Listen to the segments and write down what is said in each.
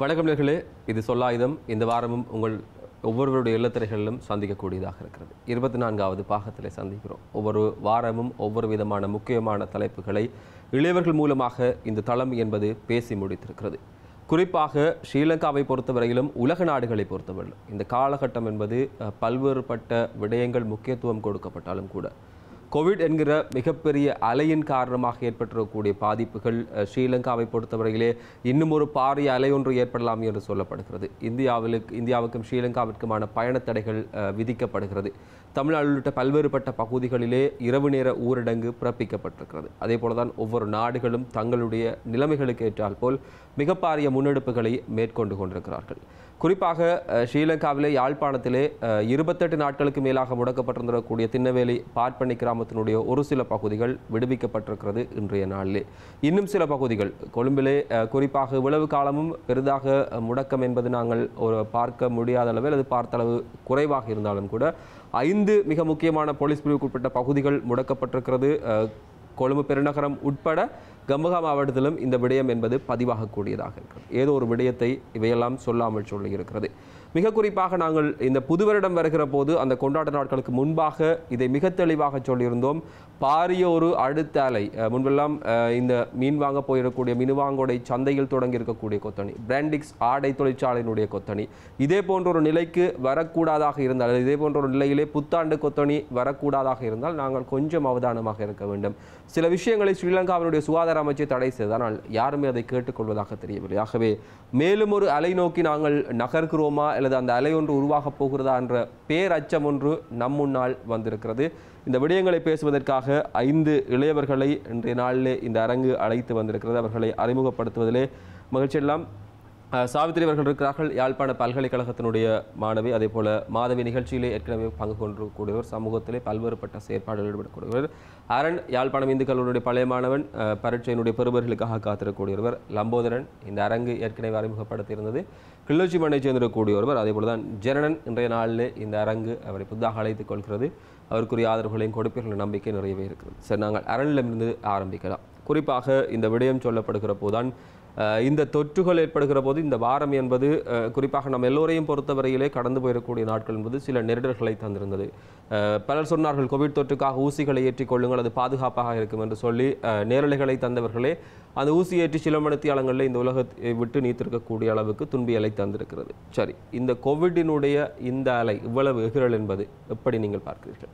வணக்கம் நேர்களே இது சொல்லாயுதம் இந்த வாரமும் உங்கள் ஒவ்வொருவருடைய இல்லத்திரைகளிலும் சந்திக்கக்கூடியதாக இருக்கிறது இருபத்தி நான்காவது பாகத்திலே சந்திக்கிறோம் ஒவ்வொரு வாரமும் ஒவ்வொரு விதமான முக்கியமான தலைப்புகளை இளையவர்கள் மூலமாக இந்த தளம் என்பது பேசி முடித்திருக்கிறது குறிப்பாக ஸ்ரீலங்காவை பொறுத்தவரையிலும் உலக நாடுகளை பொறுத்தவரையிலும் இந்த காலகட்டம் என்பது அஹ், பல்வேறுபட்ட விடயங்கள் முக்கியத்துவம் கொடுக்கப்பட்டாலும் கூட கோவிட் என்கிற மிகப்பெரிய அலையின் காரணமாக ஏற்பட்டிருக்கக்கூடிய பாதிப்புகள் அஹ், ஸ்ரீலங்காவை பொறுத்தவரையிலே இன்னும் ஒரு பாரிய அலை ஒன்று ஏற்படலாம் என்று சொல்லப்படுகிறது இந்தியாவிலுக்கு இந்தியாவுக்கும் ஸ்ரீலங்காவிற்குமான பயணத் தடைகள் அஹ், விதிக்கப்படுகிறது தமிழ்நாடு உள்ளிட்ட பல்வேறுபட்ட பகுதிகளிலே இரவு நேர ஊரடங்கு பிறப்பிக்கப்பட்டிருக்கிறது அதே போலதான் ஒவ்வொரு நாடுகளும் தங்களுடைய நிலைமைகளுக்கு ஏற்றால் போல் மிக பாரிய முன்னெடுப்புகளை மேற்கொண்டு கொண்டிருக்கிறார்கள் குறிப்பாக அஹ், ஸ்ரீலங்காவிலே யாழ்ப்பாணத்திலே அஹ், இருபத்தெட்டு நாட்களுக்கு மேலாக முடக்கப்பட்டிருந்தக்கூடிய திண்ணவேலி பார்ப்பனி கிராமத்தினுடைய ஒரு சில பகுதிகள் விடுவிக்கப்பட்டிருக்கிறது இன்றைய நாளிலே இன்னும் சில பகுதிகள் கொழும்பிலே அஹ், குறிப்பாக இவ்வளவு காலமும் பெரிதாக அஹ், முடக்கம் என்பது நாங்கள் ஒரு பார்க்க முடியாத அளவில் அது பார்த்தளவு குறைவாக இருந்தாலும் கூட ஐந்து மிக முக்கியமான போலீஸ் பிரிவுக்குட்பட்ட பகுதிகள் முடக்கப்பட்டிருக்கிறது அஹ், கொழும்பு பெருநகரம் உட்பட கம்பகா மாவட்டத்திலும் இந்த விடயம் என்பது பதிவாகக்கூடியதாக இருக்கிறது ஏதோ ஒரு விடயத்தை இவையெல்லாம் சொல்லாமல் சொல்லி இருக்கிறது மிக குறிப்பாக நாங்கள் இந்த புது வருடம் வருகிற போது அந்த கொண்டாட்ட நாட்களுக்கு முன்பாக இதை மிக தெளிவாக சொல்லியிருந்தோம் பாரிய ஒரு அடுத்த அலை அஹ், முன்பெல்லாம் அஹ், இந்த மீன் வாங்க போயிடக்கூடிய மினுவாங்கோடை சந்தையில் தொடங்கி இருக்கக்கூடிய கொத்தணி பிராண்டிக்ஸ் ஆடை தொழிற்சாலையினுடைய கொத்தணி இதே போன்ற ஒரு நிலைக்கு வரக்கூடாதாக இருந்தால் அல்லது இதே போன்ற ஒரு நிலையிலே புத்தாண்டு கொத்தணி வரக்கூடாதாக இருந்தால் நாங்கள் கொஞ்சம் அவதானமாக இருக்க வேண்டும் சில விஷயங்களை ஸ்ரீலங்காவினுடைய சுகாதார அமைச்சர் தடை செய்தால் ஆனால் யாருமே அதை கேட்டுக்கொள்வதாக தெரியவில்லை ஆகவே மேலும் ஒரு அலை நோக்கி நாங்கள் நகர்கிறோமா அல்லது அந்த அலை ஒன்று உருவாகப் போகிறதா என்ற பேரச்சம் ஒன்று நம் முன்னால் வந்திருக்கிறது இந்த விடயங்களை பேசுவதற்காக ஐந்து இளையவர்களை இன்றைய நாளிலே இந்த அரங்கு அழைத்து வந்திருக்கிறது அவர்களை அறிமுகப்படுத்துவதிலே மகிழ்ச்சியெல்லாம் அஹ், சாவித்திரி அவர்கள் இருக்கிறார்கள் யாழ்ப்பாண பல்கலைக்கழகத்தினுடைய மாணவி அதே போல மாதவி நிகழ்ச்சியிலே ஏற்கனவே பங்கு கொண்டிருக்கக்கூடியவர் சமூகத்திலே பல்வேறுபட்ட செயற்பாடுகள் ஈடுபடக்கூடியவர் அரண் யாழ்ப்பாணம் இந்து கல்லூரியுடைய பழைய மாணவன் அஹ், பரீட்சையினுடைய பெறுபர்களுக்காக காத்திருக்கக்கூடியவர் லம்போதரன் இந்த அரங்கு ஏற்கனவே அறிமுகப்படுத்தியிருந்தது கிளிநொச்சி மண்ணை சேர்ந்திருக்கக்கூடிய ஒருவர் அதே போல தான் ஜனனன் இன்றைய நாளிலே இந்த அரங்கு அவரை புதாக அழைத்துக் கொள்கிறது அவருக்குரிய ஆதரவுகளையும் கொடுப்பீர்கள் நம்பிக்கை நிறையவே இருக்கிறது சரி நாங்கள் அரணிலிருந்து ஆரம்பிக்கலாம் குறிப்பாக இந்த விடயம் சொல்லப்படுகிற போதுதான் அஹ், இந்த தொற்றுகள் ஏற்படுகிற போது இந்த வாரம் என்பது அஹ், குறிப்பாக நம்ம எல்லோரையும் பொறுத்தவரையிலே கடந்து போயிடக்கூடிய நாட்கள் என்பது சில நெருடல்களை தந்திருந்தது அஹ், பலர் சொன்னார்கள் கோவிட் தொற்றுக்காக ஊசிகளை ஏற்றிக் கொள்ளுங்கள் அது பாதுகாப்பாக இருக்கும் என்று சொல்லி அஹ், நேரலைகளை தந்தவர்களே அந்த ஊசி ஏற்றி சில மணித்தியாலங்களில் இந்த உலகத்தை விட்டு நீத்திருக்கக்கூடிய அளவுக்கு துன்பி அலை தந்திருக்கிறது சரி இந்த கோவிடினுடைய இந்த அலை இவ்வளவு எகிரல் என்பது எப்படி நீங்கள் பார்க்கிறீர்கள்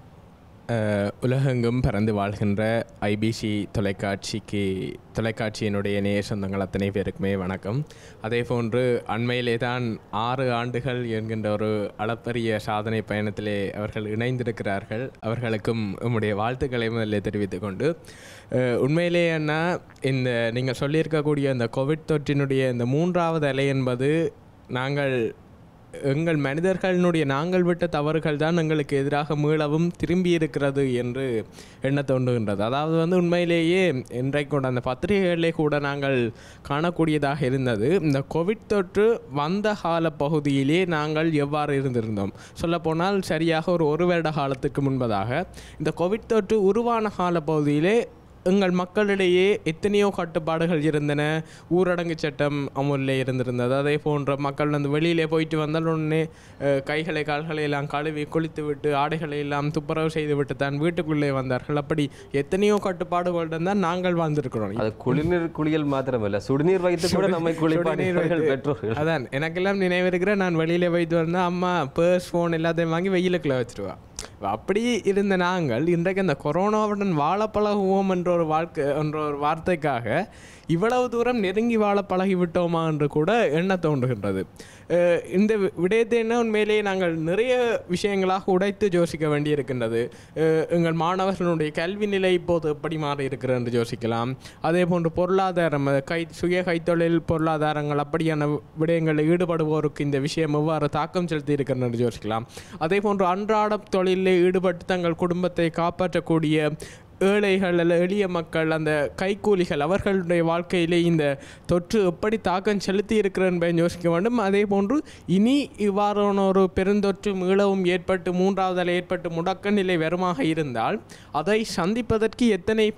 அஹ், உலகெங்கும் பறந்து வாழ்கின்ற ஐபிசி தொலைக்காட்சிக்கு தொலைக்காட்சியினுடைய நேய சொந்தங்கள் அத்தனை பேருக்குமே வணக்கம் அதே போன்று அண்மையிலே தான் ஆறு ஆண்டுகள் என்கின்ற ஒரு அளப்பரிய சாதனை பயணத்திலே அவர்கள் இணைந்திருக்கிறார்கள் அவர்களுக்கும் உம்முடைய வாழ்த்துக்களை முதலில் தெரிவித்துக் கொண்டு அஹ், உண்மையிலே அண்ணா இந்த நீங்கள் சொல்லியிருக்கக்கூடிய இந்த கோவிட் தொற்றினுடைய இந்த மூன்றாவது அலை என்பது நாங்கள் எங்கள் மனிதர்களுடைய நாங்கள் விட்ட தவறுகள் தான் எங்களுக்கு எதிராக மீளவும் திரும்பி இருக்கிறது என்று எண்ண தோன்றுகின்றது அதாவது வந்து உண்மையிலேயே இன்றைக்கு கூட அந்த பத்திரிகைகளிலே கூட நாங்கள் காணக்கூடியதாக இருந்தது இந்த கோவிட் தொற்று வந்த கால பகுதியிலே நாங்கள் எவ்வாறு இருந்திருந்தோம் சொல்லப்போனால் சரியாக ஒரு ஒரு வருட காலத்துக்கு முன்பதாக இந்த கோவிட் தொற்று உருவான கால பகுதியிலே எங்கள் மக்களிடையே எத்தனையோ கட்டுப்பாடுகள் இருந்தன ஊரடங்கு சட்டம் அமுலில் இருந்திருந்தது அதே போன்ற மக்கள் வந்து வெளியிலே போயிட்டு வந்தால் உடனே அஹ், கைகளை கால்களை எல்லாம் கழுவி குளித்து விட்டு ஆடைகளை எல்லாம் துப்புரவு செய்து விட்டு தான் வீட்டுக்குள்ளே வந்தார்கள் அப்படி எத்தனையோ கட்டுப்பாடுகளுடன் தான் நாங்கள் வாழ்ந்திருக்கிறோம் அது குளிர்நீர் குளியல் மாத்திரமல்ல சுடுநீர் வைத்து கூட நம்மை குளிப்பாட்டியவர்கள் வைத்து- பெற்றோர்கள் அதான் எனக்கெல்லாம் நினைவிருக்கிற நான் வெளியில போயிட்டு வந்தா அம்மா பர்ஸ் ஃபோன் எல்லாத்தையும் வாங்கி வெயிலுக்குள்ள வச்சிருவா அப்படி இருந்த நாங்கள் இன்றைக்கு அந்த கொரோனாவுடன் வாழ பழகுவோம் என்ற ஒரு வாழ்க்கை என்ற ஒரு வார்த்தைக்காக இவ்வளவு தூரம் நெருங்கி வாழ பழகி விட்டோமா என்று கூட எண்ண தோன்றுகின்றது அஹ் இந்த வி- விடயத்தை என்ன உண்மையிலேயே நாங்கள் நிறைய விஷயங்களாக உடைத்து யோசிக்க வேண்டியிருக்கின்றது அஹ் எங்கள் மாணவர்களுடைய கல்வி நிலை இப்போது எப்படி மாறி இருக்கிறது என்று யோசிக்கலாம் அதே போன்று பொருளாதாரம் அஹ் கை சுய கைத்தொழில் பொருளாதாரங்கள் அப்படியான விடயங்களில் ஈடுபடுவோருக்கு இந்த விஷயம் எவ்வாறு தாக்கம் செலுத்தி இருக்கிறது என்று யோசிக்கலாம் அதே போன்று அன்றாட தொழிலில் ஈடுபட்டு தங்கள் குடும்பத்தை காப்பாற்றக்கூடிய ஏழைகள் அல்ல எளிய மக்கள் அந்த கைக்கூலிகள் அவர்களுடைய வாழ்க்கையிலே இந்த தொற்று எப்படி தாக்கம் செலுத்தி இருக்கிறது என்பதை யோசிக்க வேண்டும் அதே போன்று இனி இவ்வாறான ஒரு பெருந்தொற்று மீளவும் ஏற்பட்டு மூன்றாவது அலை ஏற்பட்டு முடக்க நிலை வருமாக இருந்தால் அதை சந்திப்பதற்கு எத்தனை பேர்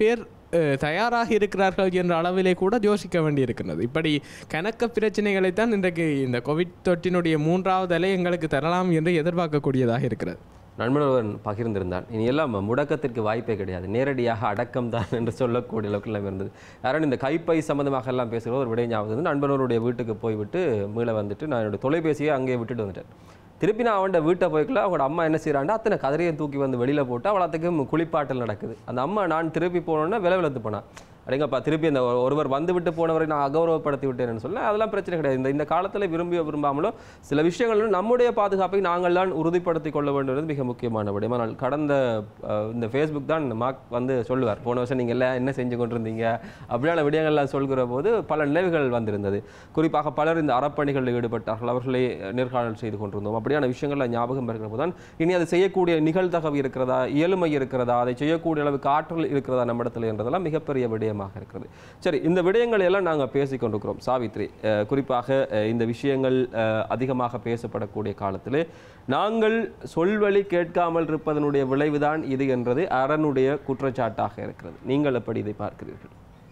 அஹ், தயாராக இருக்கிறார்கள் என்ற அளவிலே கூட யோசிக்க வேண்டியிருக்கிறது இப்படி கணக்க பிரச்சனைகளை தான் இன்றைக்கு இந்த கோவிட் தொற்றினுடைய மூன்றாவது அலை எங்களுக்கு தரலாம் என்று எதிர்பார்க்கக்கூடியதாக இருக்கிறது நண்பன் ஒருவன் பகிர்ந்திருந்தான் இனி எல்லாம் முடக்கத்திற்கு வாய்ப்பே கிடையாது நேரடியாக அடக்கம் தான் என்று சொல்லக்கூடிய அளவுக்கு எல்லாம் இருந்தது யாரும் இந்த கைப்பை சம்பந்தமாக எல்லாம் பேசுகிற ஒரு விடை ஞாபகம் இருந்தது. நண்பனோருடைய வீட்டுக்கு போய்விட்டு மீள வந்துட்டு நான் என்னோட தொலைபேசியை அங்கேயே விட்டுட்டு வந்துட்டேன் திருப்பி நான் அவன்கிட்ட வீட்டை போய்க்கல அவங்களோட அம்மா என்ன செய்கிறாண்டா அத்தனை கதிரையை தூக்கி வந்து வெளியில் போட்டு அவளத்துக்கும் குளிப்பாட்டல் நடக்குது அந்த அம்மா நான் திருப்பி போனோன்னா விலை விளத்து போனான் அடங்கப்பா திருப்பி அந்த ஒரு- ஒருவர் வந்து விட்டு போனவரை நான் அகௌரவப்படுத்தி விட்டேன்னு சொல்ல அதெல்லாம் பிரச்சனை கிடையாது இந்த இந்த காலத்தில் விரும்பியோ விரும்பாமலோ சில விஷயங்கள் நம்முடைய பாதுகாப்பை நாங்கள் தான் உறுதிப்படுத்திக் கொள்ள வேண்டியது மிக முக்கியமான விடயம் ஆனால் கடந்த அஹ், இந்த ஃபேஸ்புக் தான் மார்க் வந்து சொல்லுவார் போன வருஷம் நீங்கள் எல்லாம் என்ன செஞ்சு கொண்டிருந்தீங்க அப்படியான விடயங்கள்லாம் சொல்கிற போது பல நினைவுகள் வந்திருந்தது குறிப்பாக பலர் இந்த அறப்பணிகளில் ஈடுபட்டார்கள் அவர்களை நேர்காணல் செய்து கொண்டிருந்தோம் அப்படியான விஷயங்கள்ல ஞாபகம் இருக்கிற போது தான் இனி அது செய்யக்கூடிய நிகழ்தகவு இருக்கிறதா இயலுமை இருக்கிறதா அதை செய்யக்கூடிய அளவுக்கு ஆற்றல் இருக்கிறதா நம்மிடத்தில் என்றதெல்லாம் மிகப்பெரிய விடயமாக இருக்கிறது சரி இந்த விடயங்களை எல்லாம் நாங்கள் பேசிக் கொண்டிருக்கிறோம் சாவித்ரி அஹ், குறிப்பாக அஹ், இந்த விஷயங்கள் அஹ், அதிகமாக பேசப்படக்கூடிய காலத்திலே நாங்கள் சொல்வழி கேட்காமல் இருப்பதனுடைய விளைவுதான் இது என்றது அரணுடைய குற்றச்சாட்டாக இருக்கிறது நீங்கள் எப்படி இதை பார்க்கிறீர்கள்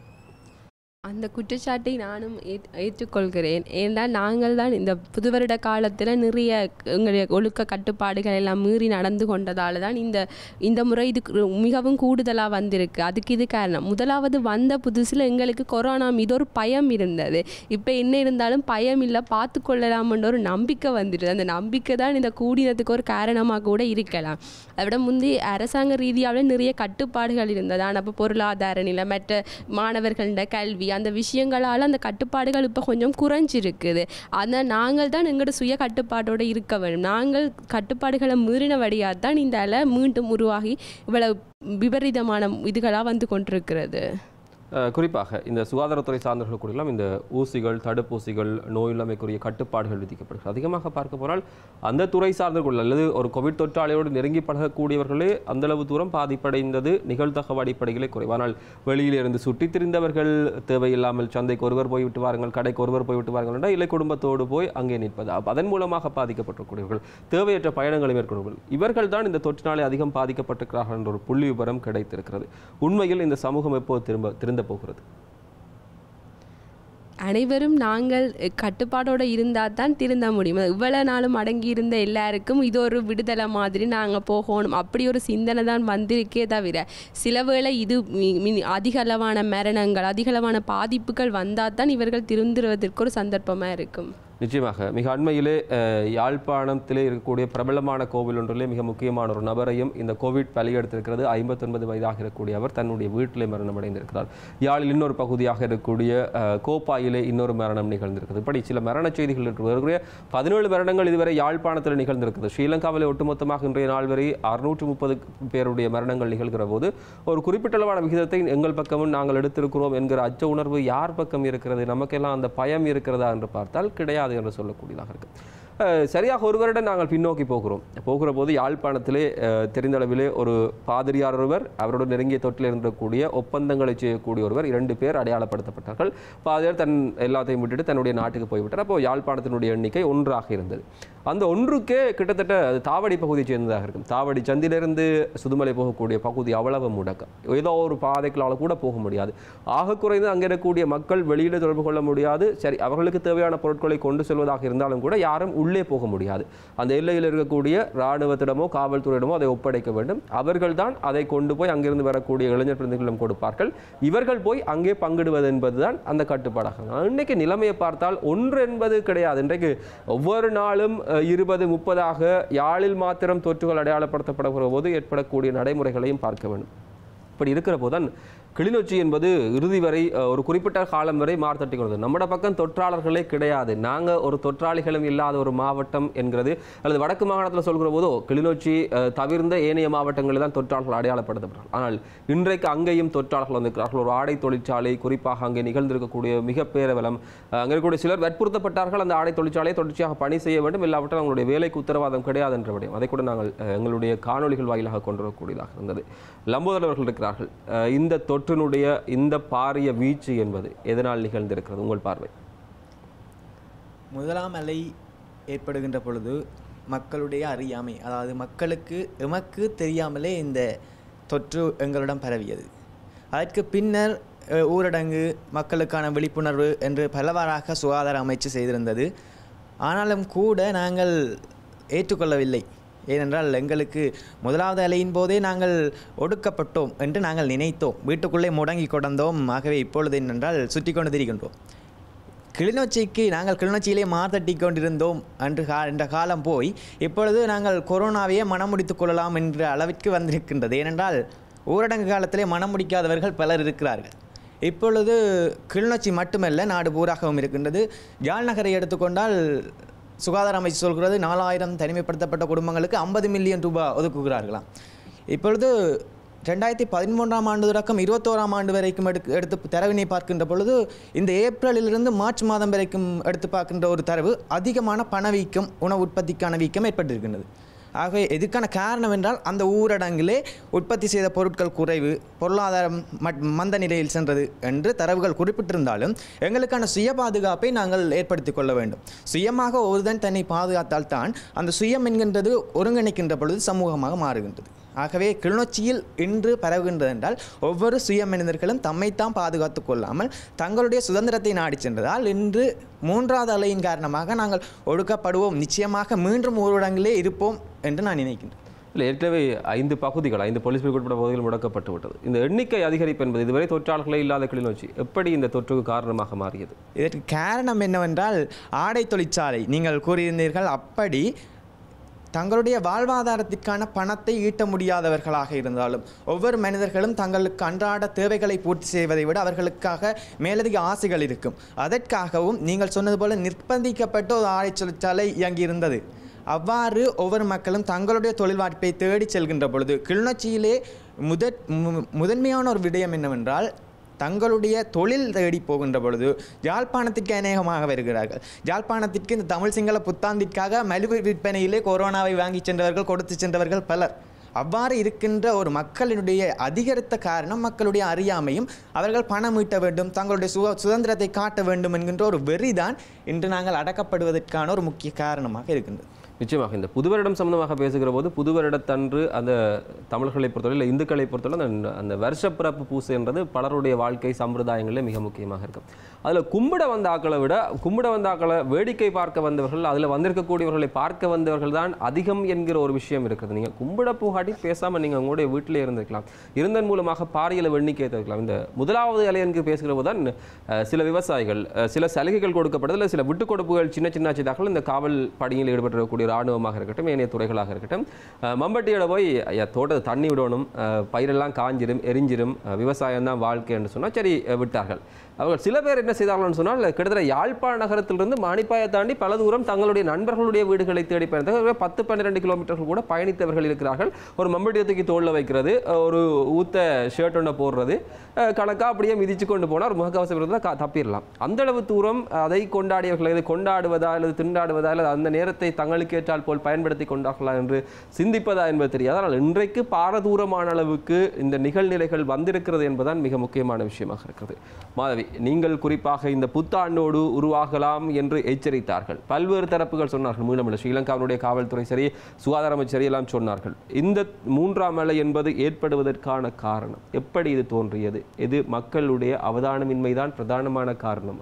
அந்த குற்றச்சாட்டை நானும் ஏற்- ஏற்றுக்கொள்கிறேன் ஏனென்றால் நாங்கள் தான் இந்த புது வருட காலத்தில் நிறைய எங்களுடைய ஒழுக்க கட்டுப்பாடுகள் எல்லாம் மீறி நடந்து கொண்டதால தான் இந்த இந்த முறை இது கு- மிகவும் கூடுதலாக வந்திருக்கு அதுக்கு இது காரணம் முதலாவது வந்த புதுசில் எங்களுக்கு கொரோனா மீது ஒரு பயம் இருந்தது இப்போ என்ன இருந்தாலும் பயம் இல்லை பார்த்து கொள்ளலாம்ன்ற ஒரு நம்பிக்கை வந்துடுது அந்த நம்பிக்கை தான் இந்த கூடினதுக்கு ஒரு காரணமாக கூட இருக்கலாம் அதை விட முந்தி அரசாங்க ரீதியாகவே நிறைய கட்டுப்பாடுகள் இருந்தது ஆனால் இப்போ பொருளாதார நிலை மற்ற மாணவர்களோட கல்வி அந்த விஷயங்களால் அந்த கட்டுப்பாடுகள் இப்போ கொஞ்சம் குறைஞ்சிருக்குது ஆனால் நாங்கள் தான் எங்களோட சுய கட்டுப்பாட்டோடு இருக்க வேண்டும் நாங்கள் கட்டுப்பாடுகளை மீறினபடியாக தான் இந்த அலை மீண்டும் உருவாகி இவ்வளவு விபரீதமான இதுகளாக வந்து கொண்டிருக்கிறது அஹ், குறிப்பாக இந்த சுகாதாரத்துறை சார்ந்தவர்கள் கூட எல்லாம் இந்த ஊசிகள் தடுப்பூசிகள் நோயில்லாமைக்குரிய கட்டுப்பாடுகள் விதிக்கப்படுகிறது அதிகமாக பார்க்க போனால் அந்த துறை சார்ந்தவர்கள் அல்லது ஒரு கோவிட் தொற்றாளியோடு நெருங்கி பழகக்கூடியவர்களே அந்த அளவு தூரம் பாதிப்படைந்தது நிகழ்தகவு அடிப்படையிலே குறைவு ஆனால் வெளியிலே இருந்து சுற்றித் திரிந்தவர்கள் தேவையில்லாமல் சந்தைக்கு ஒருவர் போய் விட்டு வாருங்கள் கடைக்கு ஒருவர் போய் விட்டு வாருங்கள் என்றால் இல்லை குடும்பத்தோடு போய் அங்கே நிற்பது அப்ப அதன் மூலமாக பாதிக்கப்பட்டிருக்கூடியவர்கள் தேவையற்ற பயணங்களை மேற்கொள்வார்கள் இவர்கள் தான் இந்த தொற்றினாலே அதிகம் பாதிக்கப்பட்டிருக்கிறார்கள் என்ற ஒரு புள்ளி விவரம் கிடைத்திருக்கிறது உண்மையில் இந்த சமூகம் எப்போது திரும்ப திருந்த போகிறது அனைவரும் நாங்கள் கட்டுப்பாடோடு இருந்தால் தான் திருந்த முடியும் இவ்வளோ நாளும் அடங்கி இருந்த எல்லாருக்கும் இது ஒரு விடுதலை மாதிரி நாங்கள் போகணும் அப்படி ஒரு சிந்தனை தான் வந்திருக்கே தவிர சில வேளை இது மி- மி- அதிக அளவான மரணங்கள் அதிக அளவான பாதிப்புகள் வந்தால் தான் இவர்கள் திருந்துவதற்கு ஒரு சந்தர்ப்பமாக இருக்கும் நிச்சயமாக மிக அண்மையிலே அஹ், யாழ்ப்பாணத்திலே இருக்கக்கூடிய பிரபலமான கோவில் ஒன்றிலே மிக முக்கியமான ஒரு நபரையும் இந்த கோவிட் பலியெடுத்திருக்கிறது ஐம்பத்தொன்பது வயதாக இருக்கக்கூடிய அவர் தன்னுடைய வீட்டிலே மரணம் அடைந்திருக்கிறார் யாழில் இன்னொரு பகுதியாக இருக்கக்கூடிய அஹ், கோப்பாயிலே இன்னொரு மரணம் நிகழ்ந்திருக்கிறது இப்படி சில மரண செய்திகள் இருக்கிற பதினேழு மரணங்கள் இதுவரை யாழ்ப்பாணத்தில் நிகழ்ந்திருக்கிறது ஸ்ரீலங்காவில் ஒட்டுமொத்தமாக இன்றைய நாள் வரை அறுநூற்று முப்பது பேருடைய மரணங்கள் நிகழ்கிற போது ஒரு குறிப்பிட்ட அளவான விகிதத்தை எங்கள் பக்கமும் நாங்கள் எடுத்திருக்கிறோம் என்கிற அச்ச உணர்வு யார் பக்கம் இருக்கிறது நமக்கெல்லாம் அந்த பயம் இருக்கிறதா என்று பார்த்தால் கிடையாது என்று சொல்லக்கூடியதாக இருக்கு அஹ், சரியாக ஒரு வருடம் நாங்கள் பின்னோக்கி போகிறோம் போகிற போது யாழ்ப்பாணத்திலே அஹ், தெரிந்த அளவிலே ஒரு பாதிரியார் ஒருவர் அவரோடு நெருங்கிய தொட்டில் இருந்தக்கூடிய ஒப்பந்தங்களை செய்யக்கூடிய ஒருவர் இரண்டு பேர் அடையாளப்படுத்தப்பட்டார்கள் பாதிரியார் தன் எல்லாத்தையும் விட்டுட்டு தன்னுடைய நாட்டுக்கு போய்விட்டார் அப்போ யாழ்ப்பாணத்தினுடைய எண்ணிக்கை ஒன்றாக இருந்தது அந்த ஒன்றுக்கே கிட்டத்தட்ட அது தாவடி பகுதியை சேர்ந்ததாக இருக்கும் தாவடி சந்திலிருந்து சுதுமலை போகக்கூடிய பகுதி அவ்வளவு முடக்கம் ஏதோ ஒரு பாதைகளால் கூட போக முடியாது ஆக குறைந்து அங்கே இருக்கக்கூடிய மக்கள் வெளியில தொடர்பு கொள்ள முடியாது சரி அவர்களுக்கு தேவையான பொருட்களை கொண்டு செல்வதாக இருந்தாலும் கூட யாரும் உள்ளே போக முடியாது அந்த எல்லையில் இருக்கக்கூடிய இராணுவத்திடமோ காவல்துறையிடமோ அதை ஒப்படைக்க வேண்டும் அவர்கள்தான் அதை கொண்டு போய் அங்கிருந்து வரக்கூடிய இளைஞர் பிரதிகளிடம் கொடுப்பார்கள் இவர்கள் போய் அங்கே பங்கிடுவது என்பதுதான் அந்த கட்டுப்பாடாக இன்னைக்கு நிலைமையை பார்த்தால் ஒன்று என்பது கிடையாது இன்றைக்கு ஒவ்வொரு நாளும் அஹ், இருபது முப்பதாக யாழில் மாத்திரம் தொற்றுகள் அடையாளப்படுத்தப்படுகிற போது ஏற்படக்கூடிய நடைமுறைகளையும் பார்க்க வேண்டும் இப்படி இருக்கிற போதுதான் கிளிநொச்சி என்பது இறுதி வரை அஹ், ஒரு குறிப்பிட்ட காலம் வரை மார்த்தட்டி கொண்டது நம்மட பக்கம் தொற்றாளர்களே கிடையாது நாங்கள் ஒரு தொற்றாளிகளும் இல்லாத ஒரு மாவட்டம் என்கிறது அல்லது வடக்கு மாகாணத்தில் சொல்கிற போதோ கிளிநொச்சி அஹ், தவிர்ந்த ஏனைய மாவட்டங்களில் தான் தொற்றாளர்கள் அடையாளப்படுத்தப்பட்டார்கள் ஆனால் இன்றைக்கு அங்கேயும் தொற்றாளர்கள் வந்திருக்கிறார்கள் ஒரு ஆடை தொழிற்சாலை குறிப்பாக அங்கே நிகழ்ந்திருக்கக்கூடிய மிக பேரவலம் அஹ், அங்கே இருக்கக்கூடிய சிலர் வற்புறுத்தப்பட்டார்கள் அந்த ஆடை தொழிற்சாலையை தொடர்ச்சியாக பணி செய்ய வேண்டும் இல்லாவிட்டால் அவங்களுடைய வேலைக்கு உத்தரவாதம் கிடையாது என்ற விடயம் அதை கூட நாங்கள் அஹ், எங்களுடைய காணொளிகள் வாயிலாக கொண்டு வரக்கூடியதாக இருந்தது லம்போதர் அவர்கள் இருக்கிறார்கள் அஹ், இந்த தொற்றினுடைய இந்த பாரிய வீச்சு என்பது எதனால் நிகழ்ந்திருக்கிறது உங்கள் பார்வை முதலாம் அலை ஏற்படுகின்ற பொழுது மக்களுடைய அறியாமை அதாவது மக்களுக்கு எமக்கு தெரியாமலே இந்த தொற்று எங்களிடம் பரவியது அதற்கு பின்னர் அஹ், ஊரடங்கு மக்களுக்கான விழிப்புணர்வு என்று பலவாறாக சுகாதார அமைச்சு செய்திருந்தது ஆனாலும் கூட நாங்கள் ஏற்றுக்கொள்ளவில்லை ஏனென்றால் எங்களுக்கு முதலாவது அலையின் போதே நாங்கள் ஒடுக்கப்பட்டோம் என்று நாங்கள் நினைத்தோம் வீட்டுக்குள்ளே முடங்கி கொண்டோம் ஆகவே இப்பொழுது என்னென்றால் சுற்றி கொண்டு திரிகின்றோம் கிளிநொச்சிக்கு நாங்கள் கிளிநொச்சியிலே மார்த்தட்டி கொண்டிருந்தோம் அன்று கா என்ற காலம் போய் இப்பொழுது நாங்கள் கொரோனாவையே மனம் முடித்துக் கொள்ளலாம் என்ற அளவிற்கு வந்திருக்கின்றது ஏனென்றால் ஊரடங்கு காலத்திலே மனம் முடிக்காதவர்கள் பலர் இருக்கிறார்கள் இப்பொழுது கிளிநொச்சி மட்டுமல்ல நாடு பூராகவும் இருக்கின்றது யாழ் நகரை எடுத்துக்கொண்டால் சுகாதார அமைச்சு சொல்கிறது நாலாயிரம் தனிமைப்படுத்தப்பட்ட குடும்பங்களுக்கு ஐம்பது மில்லியன் ரூபாய் ஒதுக்குகிறார்களாம் இப்பொழுது ரெண்டாயிரத்தி பதிமூன்றாம் ஆண்டு தொடக்கம் இருபத்தோராம் ஆண்டு வரைக்கும் எடுக்கு எடுத்து தரவினை பார்க்கின்ற பொழுது இந்த ஏப்ரலிலிருந்து மார்ச் மாதம் வரைக்கும் எடுத்து பார்க்கின்ற ஒரு தரவு அதிகமான பணவீக்கம் உணவு உற்பத்திக்கான வீக்கம் ஏற்பட்டிருக்கின்றது ஆகவே எதுக்கான காரணம் என்றால் அந்த ஊரடங்கிலே உற்பத்தி செய்த பொருட்கள் குறைவு பொருளாதாரம் மட் மந்த நிலையில் சென்றது என்று தரவுகள் குறிப்பிட்டிருந்தாலும் எங்களுக்கான சுய பாதுகாப்பை நாங்கள் ஏற்படுத்திக் கொள்ள வேண்டும் சுயமாக ஒருதன் தன்னை பாதுகாத்தால் தான் அந்த சுயம் என்கின்றது ஒருங்கிணைக்கின்ற பொழுது சமூகமாக மாறுகின்றது ஆகவே கிளிநொச்சியில் இன்று பரவுகின்றது என்றால் ஒவ்வொரு சுய மனிதர்களும் தம்மைத்தான் பாதுகாத்துக் கொள்ளாமல் தங்களுடைய சுதந்திரத்தை நாடி சென்றதால் இன்று மூன்றாவது அலையின் காரணமாக நாங்கள் ஒடுக்கப்படுவோம் நிச்சயமாக மீண்டும் ஊரடங்கிலே இருப்போம் என்று நான் நினைக்கின்றேன் இல்லை ஏற்கனவே ஐந்து பகுதிகள் ஐந்து போலீஸ் பிரிவு உட்பட பகுதிகள் முடக்கப்பட்டு விட்டது இந்த எண்ணிக்கை அதிகரிப்பு என்பது இதுவரை தொற்றாளர்களே இல்லாத கிளிநொச்சி எப்படி இந்த தொற்றுக்கு காரணமாக மாறியது இதற்கு காரணம் என்னவென்றால் ஆடை தொழிற்சாலை நீங்கள் கூறியிருந்தீர்கள் அப்படி தங்களுடைய வாழ்வாதாரத்திற்கான பணத்தை ஈட்ட முடியாதவர்களாக இருந்தாலும் ஒவ்வொரு மனிதர்களும் தங்களுக்கு அன்றாட தேவைகளை பூர்த்தி செய்வதை விட அவர்களுக்காக மேலதிக ஆசைகள் இருக்கும் அதற்காகவும் நீங்கள் சொன்னது போல நிர்பந்திக்கப்பட்ட ஒரு ஆடை தொழிற்சாலை இயங்கியிருந்தது அவ்வாறு ஒவ்வொரு மக்களும் தங்களுடைய தொழில் வாய்ப்பை தேடி செல்கின்ற பொழுது கிளிநொச்சியிலே முதற் மு- முதன்மையான ஒரு விடயம் என்னவென்றால் தங்களுடைய தொழில் தேடி போகின்ற பொழுது யாழ்ப்பாணத்திற்கு அநேகமாக வருகிறார்கள் யாழ்ப்பாணத்திற்கு இந்த தமிழ் சிங்கள புத்தாண்டிற்காக மலிவு விற்பனையிலே கொரோனாவை வாங்கி சென்றவர்கள் கொடுத்து சென்றவர்கள் பலர் அவ்வாறு இருக்கின்ற ஒரு மக்களினுடைய அதிகரித்த காரணம் மக்களுடைய அறியாமையும் அவர்கள் பணம் ஈட்ட வேண்டும் தங்களுடைய சுக சுதந்திரத்தை காட்ட வேண்டும் என்கின்ற ஒரு வெறிதான் இன்று நாங்கள் அடக்கப்படுவதற்கான ஒரு முக்கிய காரணமாக இருக்கின்றது நிச்சயமாக இந்த புது வருடம் சம்பந்தமாக பேசுகிற போது புது வருடத்தன்று அந்த தமிழர்களை பொறுத்தவரை இல்லை இந்துக்களை பொறுத்தவரை அந்த அந்த வருஷப்பிறப்பு பூசைன்றது பலருடைய வாழ்க்கை சம்பிரதாயங்களிலே மிக முக்கியமாக இருக்கும் அதில் கும்பிட வந்த ஆக்களை விட கும்பிட வந்த ஆக்களை வேடிக்கை பார்க்க வந்தவர்கள் அதில் வந்திருக்கக்கூடியவர்களை பார்க்க வந்தவர்கள் தான் அதிகம் என்கிற ஒரு விஷயம் இருக்குது நீங்கள் கும்பிட போகாட்டி பேசாமல் நீங்கள் உங்களுடைய வீட்டிலே இருந்திருக்கலாம் இருந்தன் மூலமாக பாரியல எண்ணிக்கை தவிர்க்கலாம் இந்த முதலாவது அலையனுக்கு பேசுகிற போது தான் அஹ், சில விவசாயிகள் அஹ், சில சலுகைகள் கொடுக்கப்பட்டதில் சில விட்டுக் கொடுப்புகள் சின்ன சின்ன சிதாக்கள் இந்த காவல் பணியில் ஈடுபட்டிருக்கக்கூடிய ராணுவமாக இருக்கட்டும் ஏனைய துறைகளாக இருக்கட்டும் அஹ், மம்பட்டியோட போய் ஐயா தோட்டத்தை தண்ணி விடணும் அஹ், பயிரெல்லாம் காஞ்சிரும் எரிஞ்சிரும் அஹ், விவசாயம் தான் வாழ்க்கை என்று சொன்னால் சரி அஹ், விட்டார்கள் அவர்கள் சில பேர் என்ன செய்தார்கள்னு சொன்னால் கிட்டத்தட்ட யாழ்ப்பாண நகரத்திலிருந்து மானிப்பாயை தாண்டி பல தூரம் தங்களுடைய நண்பர்களுடைய வீடுகளை தேடி பயணித்த பத்து பன்னிரெண்டு கிலோமீட்டர்கள் கூட பயணித்தவர்கள் இருக்கிறார்கள் ஒரு மம்பட்டியத்துக்கு தோளில் வைக்கிறது அஹ், ஒரு ஊத்த ஷர்ட் ஒன்றை போடுறது அஹ், கணக்கா அப்படியே மிதிச்சு கொண்டு போனால் ஒரு முகக்கவசம் இருந்தால் க- தப்பிடலாம் அந்த அளவு தூரம் அதை கொண்டாடியவர்கள் இதை கொண்டாடுவதா அல்லது திண்டாடுவதா அல்லது அந்த நேரத்தை தங்களுக்கு ஏற்றால் போல் பயன்படுத்தி கொண்டார்களா என்று சிந்திப்பதா என்பது தெரியாது ஆனால் இன்றைக்கு பாரதூரமான அளவுக்கு இந்த நிகழ்நிலைகள் வந்திருக்கிறது என்பதுதான் மிக முக்கியமான விஷயமாக இருக்கிறது மாதவி நீங்கள் குறிப்பாக இந்த புத்தாண்டோடு உருவாகலாம் என்று எச்சரித்தார்கள் பல்வேறு தரப்புகள் சொன்னார்கள் மீளமில்லை ஸ்ரீலங்காவினுடைய காவல்துறை சரி சுகாதார அமைச்சர் சரி எல்லாம் சொன்னார்கள் இந்த மூன்றாம் அலை என்பது ஏற்படுவதற்கான காரணம் எப்படி இது தோன்றியது இது மக்களுடைய அவதானமின்மைதான் பிரதானமான காரணம்